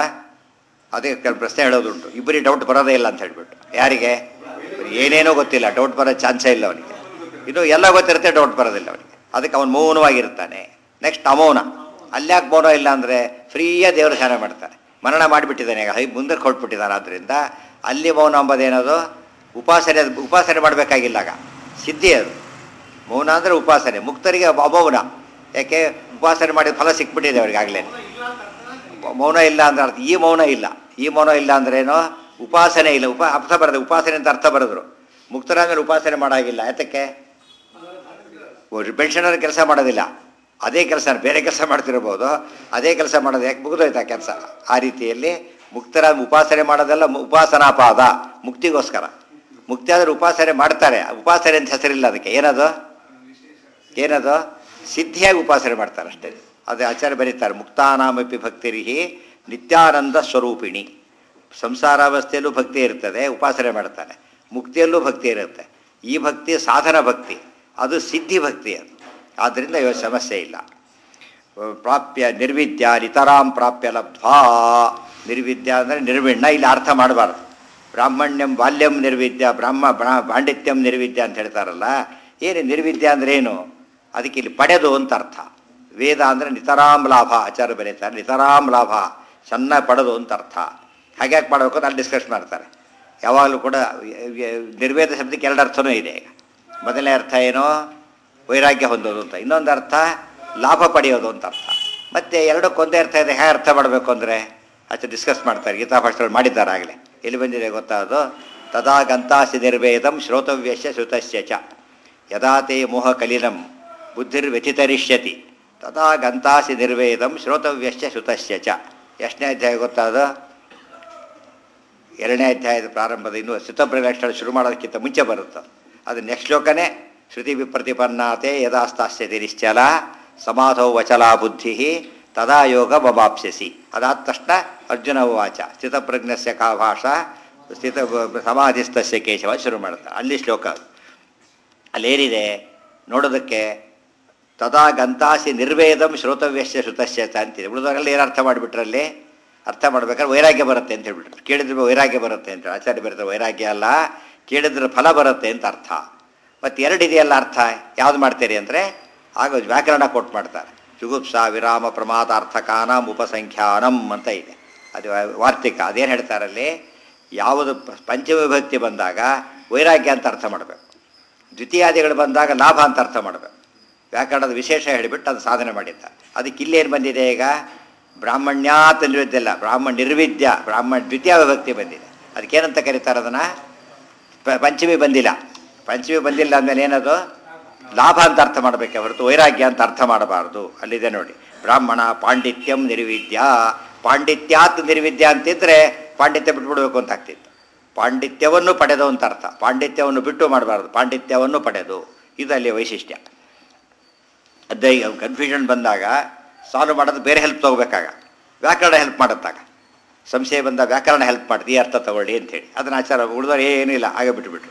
ಅದೇ ಕೆಲವು ಪ್ರಶ್ನೆ ಹೇಳೋದುಂಟು ಇಬ್ಬರಿಗೆ ಡೌಟ್ ಬರೋದೇ ಇಲ್ಲ ಅಂತ ಹೇಳ್ಬಿಟ್ಟು ಯಾರಿಗೆ ಏನೇನೋ ಗೊತ್ತಿಲ್ಲ ಡೌಟ್ ಬರೋ ಚಾನ್ಸೇ ಇಲ್ಲ ಅವನಿಗೆ ಇದು ಎಲ್ಲ ಗೊತ್ತಿರುತ್ತೆ ಡೌಟ್ ಬರೋದಿಲ್ಲ ಅವನಿಗೆ ಅದಕ್ಕೆ ಅವನು ಮೌನವಾಗಿರ್ತಾನೆ ನೆಕ್ಸ್ಟ್ ಅಮೌನ ಅಲ್ಯಾಕೆ ಮೌನ ಇಲ್ಲ ಅಂದರೆ ಫ್ರೀಯಾಗಿ ದೇವರು ಧ್ಯಾನ ಮಾಡ್ತಾನೆ ಮನನ ಮಾಡಿಬಿಟ್ಟಿದ್ದಾನೆ ಈಗ ಹೈ ಮುಂದಕ್ಕೆ ಹೊರಟ್ಬಿಟ್ಟಿದ್ದಾನೆ ಆದ್ದರಿಂದ ಅಲ್ಲಿ ಮೌನ ಎಂಬುದೇನದು ಉಪಾಸನೆ ಉಪಾಸನೆ ಮಾಡಬೇಕಾಗಿಲ್ಲ ಆಗ ಸಿದ್ಧಿ ಅದು ಮೌನ ಅಂದರೆ ಉಪಾಸನೆ ಮುಕ್ತರಿಗೆ ಅಮೌನ ಯಾಕೆ ಉಪಾಸನೆ ಮಾಡಿದ ಫಲ ಸಿಕ್ಬಿಟ್ಟಿದೆ ಅವ್ರಿಗೆ ಆಗಲೇ ಮೌನ ಇಲ್ಲ ಅಂದ್ರೆ ಅರ್ಥ ಈ ಮೌನ ಇಲ್ಲ ಈ ಮೌನ ಇಲ್ಲ ಅಂದ್ರೇನು ಉಪಾಸನೆ ಇಲ್ಲ ಉಪ ಅರ್ಥ ಬರೋದು ಉಪಾಸನೆ ಅಂತ ಅರ್ಥ ಬರೆದ್ರು ಮುಕ್ತರಾದ್ಮೇಲೆ ಉಪಾಸನೆ ಮಾಡಾಗಿಲ್ಲ ಯಾತಕ್ಕೆ ಪೆನ್ಷನರ್ ಕೆಲಸ ಮಾಡೋದಿಲ್ಲ ಅದೇ ಕೆಲಸ ಬೇರೆ ಕೆಲಸ ಮಾಡ್ತಿರ್ಬೋದು ಅದೇ ಕೆಲಸ ಮಾಡೋದು ಯಾಕೆ ಮುಗಿದೋಯ್ತು ಆ ಕೆಲಸ ಆ ರೀತಿಯಲ್ಲಿ ಮುಕ್ತರ ಉಪಾಸನೆ ಮಾಡೋದೆಲ್ಲ ಮು- ಉಪಾಸನಾಪಾದ ಮುಕ್ತಿಗೋಸ್ಕರ ಮುಕ್ತಿ ಆದರೆ ಉಪಾಸನೆ ಮಾಡ್ತಾರೆ ಉಪಾಸನೆ ಅಂತ ಹೆಸರಿಲ್ಲ ಅದಕ್ಕೆ ಏನದು ಏನದು ಸಿದ್ಧಿಯಾಗಿ ಉಪಾಸನೆ ಮಾಡ್ತಾರೆ ಅಷ್ಟೇ ಅದು ಆಚಾರ್ಯ ಬರೀತಾರೆ ಮುಕ್ತಾನಾಮಪಿ ಭಕ್ತಿರಿಹಿ ನಿತ್ಯಾನಂದ ಸ್ವರೂಪಿಣಿ ಸಂಸಾರಾವಸ್ಥೆಯಲ್ಲೂ ಭಕ್ತಿ ಇರ್ತದೆ ಉಪಾಸನೆ ಮಾಡ್ತಾನೆ ಮುಕ್ತಿಯಲ್ಲೂ ಭಕ್ತಿ ಇರುತ್ತೆ ಈ ಭಕ್ತಿ ಸಾಧನ ಭಕ್ತಿ ಅದು ಸಿದ್ಧಿ ಭಕ್ತಿ ಅದು ಆದ್ದರಿಂದ ಇವ ಸಮಸ್ಯೆ ಇಲ್ಲ ಪ್ರಾಪ್ಯ ನಿರ್ವಿದ್ಯ ನಿತರಾಂ ಪ್ರಾಪ್ಯ ಲಬ್ಧ್ವಾ ನಿರ್ವಿದ್ಯ ಅಂದರೆ ನಿರ್ವಿಣ್ಣ ಇಲ್ಲಿ ಅರ್ಥ ಮಾಡಬಾರ್ದು ಬ್ರಾಹ್ಮಣ್ಯಂ ಬಾಲ್ಯಂ ನಿರ್ವಿದ್ಯ ಬ್ರಾಹ್ಮ ಬ್ರಾ- ಪಾಂಡಿತ್ಯಂ ನಿರ್ವಿದ್ಯ ಅಂತ ಹೇಳ್ತಾರಲ್ಲ ಏನು ನಿರ್ವಿದ್ಯ ಅಂದ್ರೆ ಏನು ಅದಕ್ಕೆ ಇಲ್ಲಿ ಪಡೆದು ಅಂತ ಅರ್ಥ ವೇದ ಅಂದರೆ ನಿತರಾಂ ಲಾಭ ಆಚಾರ್ಯ ಬರೀತಾರೆ ನಿತರಾಂ ಲಾಭ ಚೆನ್ನಾಗಿ ಪಡೆದು ಅಂತ ಅರ್ಥ ಹಾಗ್ಯಾಕೆ ಮಾಡಬೇಕು ಅಂತ ಅಲ್ಲಿ ಡಿಸ್ಕಸ್ ಮಾಡ್ತಾರೆ ಯಾವಾಗಲೂ ಕೂಡ ನಿರ್ವೇದ ಶಬ್ದಕ್ಕೆ ಎರಡು ಅರ್ಥನೂ ಇದೆ ಈಗ ಮೊದಲನೇ ಅರ್ಥ ಏನು ವೈರಾಗ್ಯ ಹೊಂದೋದು ಅಂತ ಇನ್ನೊಂದು ಅರ್ಥ ಲಾಭ ಪಡೆಯೋದು ಅಂತ ಅರ್ಥ ಮತ್ತೆ ಎರಡಕ್ಕೊಂದೇ ಅರ್ಥ ಇದೆ ಹೇಗೆ ಅರ್ಥ ಮಾಡಬೇಕು ಅಂದರೆ ಆಚೆ ಡಿಸ್ಕಸ್ ಮಾಡ್ತಾರೆ ಗೀತಾ ಭಾಷೆಗಳು ಮಾಡಿದ್ದಾರೆ ಆಗಲೇ ಎಲ್ಲಿ ಬಂದಿದೆ ಗೊತ್ತಾ ಅದು ತದಾ ಗಂತಾಸಿ ನಿರ್ವೇದಂ ಶ್ರೋತವ್ಯಶ್ಯ ಶ್ರುತಸ್ಯ ಚ ಯದಾ ತೇ ಮೋಹ ಕಲಿನಂ ಬುದ್ಧಿರ್ವ್ಯತಿತರಿಷ್ಯತಿ ತದಾ ಗಂತಾಸಿ ನಿರ್ವೇದಂ ಶ್ರೋತವ್ಯಶ್ಚ ಶ್ರುತಸ್ಯ ಚ ಎಷ್ಟನೇ ಅಧ್ಯಾಯ ಗೊತ್ತಾ ಅದು ಎರಡನೇ ಅಧ್ಯಾಯದ ಪ್ರಾರಂಭದ ಇನ್ನು ಶ್ರುತಪ್ರಲಕ್ಷಣ ಶುರು ಮಾಡೋದಕ್ಕಿಂತ ಮುಂಚೆ ಬರುತ್ತೆ ಅದು ನೆಕ್ಸ್ಟ್ ಶ್ಲೋಕನೇ ಶ್ರುತಿ ವಿಪ್ರತಿಪನ್ನಾತೆ ಯದಾಸ್ತಾಸ್ಯತಿ ನಿಶ್ಚಲ ಸಮಾಧೌ ವಚಲಾ ಬುದ್ಧಿ ತದಾ ಯೋಗ ಬಮಾಪ್ಸ್ಯಸಿ ಅದಾದ ತಕ್ಷಣ ಅರ್ಜುನ ವಾಚ ಸ್ಥಿತಪ್ರಜ್ಞಸ್ಯ ಕಾ ಭಾಷಾ ಸ್ಥಿತ ಸಮಾಧಿಸ್ತಸ್ಯ ಕೇಶವ ಶುರು ಮಾಡ್ತಾರೆ ಅಲ್ಲಿ ಶ್ಲೋಕ ಅದು. ಅಲ್ಲೇನಿದೆ ನೋಡೋದಕ್ಕೆ ತದಾ ಗಂತಾಸಿ ನಿರ್ವೇದಂ ಶ್ರೋತವ್ಯಸ್ಯ ಶ್ರುತಸ್ಯ ಚ ಅಂತಿದೆ ಉಳಿದವರೆಲ್ಲ ಏನು ಅರ್ಥ ಮಾಡಿಬಿಟ್ರಲ್ಲಿ ಅರ್ಥ ಮಾಡ್ಬೇಕಾದ್ರೆ ವೈರಾಗ್ಯ ಬರುತ್ತೆ ಅಂತ ಹೇಳ್ಬಿಟ್ರು ಕೇಳಿದ್ರೆ ವೈರಾಗ್ಯ ಬರುತ್ತೆ ಅಂತ ಹೇಳಿ ಆಚಾರ್ಯ ಬರುತ್ತೆ ವೈರಾಗ್ಯ ಅಲ್ಲ ಕೇಳಿದ್ರೆ ಫಲ ಬರುತ್ತೆ ಅಂತ ಅರ್ಥ ಮತ್ತು ಎರಡು ಇದೆಯಲ್ಲ ಅರ್ಥ ಯಾವ್ದು ಮಾಡ್ತೀರಿ ಅಂದರೆ ಆಗ ವ್ಯಾಕರಣ ಕೊಟ್ಟು ಮಾಡ್ತಾರೆ ಜುಗುಪ್ಸ ವಿರಾಮ ಪ್ರಮಾದಾರ್ಥಕಾನಂ ಉಪಸಂಖ್ಯಾನಂ ಅಂತ ಇದೆ ಅದು ವಾರ್ತಿಕ ಅದೇನು ಹೇಳ್ತಾರಲ್ಲಿ ಯಾವುದು ಪ- ಪಂಚವಿಭಕ್ತಿ ಬಂದಾಗ ವೈರಾಗ್ಯ ಅಂತ ಅರ್ಥ ಮಾಡಬೇಕು ದ್ವಿತೀಯಾದಿಗಳು ಬಂದಾಗ ಲಾಭ ಅಂತ ಅರ್ಥ ಮಾಡಬೇಕು ವ್ಯಾಕರಣದ ವಿಶೇಷ ಹೇಳಿಬಿಟ್ಟು ಅದು ಸಾಧನೆ ಮಾಡಿದ್ದ ಅದಕ್ಕೆ ಇಲ್ಲೇನು ಬಂದಿದೆ ಈಗ ಬ್ರಾಹ್ಮಣ್ಯಾತ್ ನಿರ್ವಿದ್ಯ ಇಲ್ಲ ಬ್ರಾಹ್ಮಣ ನಿರ್ವಿದ್ಯ ಬ್ರಾಹ್ಮಣ ದ್ವಿತೀಯ ವಿಭಕ್ತಿ ಬಂದಿದೆ ಅದಕ್ಕೇನಂತ ಕರೀತಾರೆ ಅದನ್ನು ಪ- ಪಂಚಮಿ ಬಂದಿಲ್ಲ ಪಂಚಮಿ ಬಂದಿಲ್ಲ ಅಂದಮೇಲೆ ಏನದು ಲಾಭ ಅಂತ ಅರ್ಥ ಮಾಡಬೇಕೆ ಹೊರತು ವೈರಾಗ್ಯ ಅಂತ ಅರ್ಥ ಮಾಡಬಾರ್ದು ಅಲ್ಲಿದೆ ನೋಡಿ ಬ್ರಾಹ್ಮಣ ಪಾಂಡಿತ್ಯಂ ನಿರ್ವಿದ್ಯ ಪಾಂಡಿತ್ಯಾತ್ ನಿರ್ವಿದ್ಯ ಅಂತಿದ್ರೆ ಪಾಂಡಿತ್ಯ ಬಿಟ್ಬಿಡ್ಬೇಕು ಅಂತ ಆಗ್ತಿತ್ತು ಪಾಂಡಿತ್ಯವನ್ನು ಪಡೆದು ಅಂತ ಅರ್ಥ ಪಾಂಡಿತ್ಯವನ್ನು ಬಿಟ್ಟು ಮಾಡಬಾರ್ದು ಪಾಂಡಿತ್ಯವನ್ನು ಪಡೆದು ಇದು ಅಲ್ಲಿ ವೈಶಿಷ್ಟ್ಯ ಅದೇ ಕನ್ಫ್ಯೂಷನ್ ಬಂದಾಗ ಸಾಲ್ವ್ ಮಾಡೋದು ಬೇರೆ ಹೆಲ್ಪ್ ತಗೋಬೇಕಾಗ ವ್ಯಾಕರಣ ಹೆಲ್ಪ್ ಮಾಡುತ್ತಾಗ ಸಂಶಯ ಬಂದ ವ್ಯಾಕರಣ ಹೆಲ್ಪ್ ಮಾಡುತ್ತೆ ಈ ಅರ್ಥ ತಗೊಳ್ಳಿ ಅಂತೇಳಿ ಅದನ್ನ ಆಚಾರ ಉಳಿದವ್ರು ಏನೂ ಇಲ್ಲ ಹಾಗೆ ಬಿಟ್ಟುಬಿಟ್ರು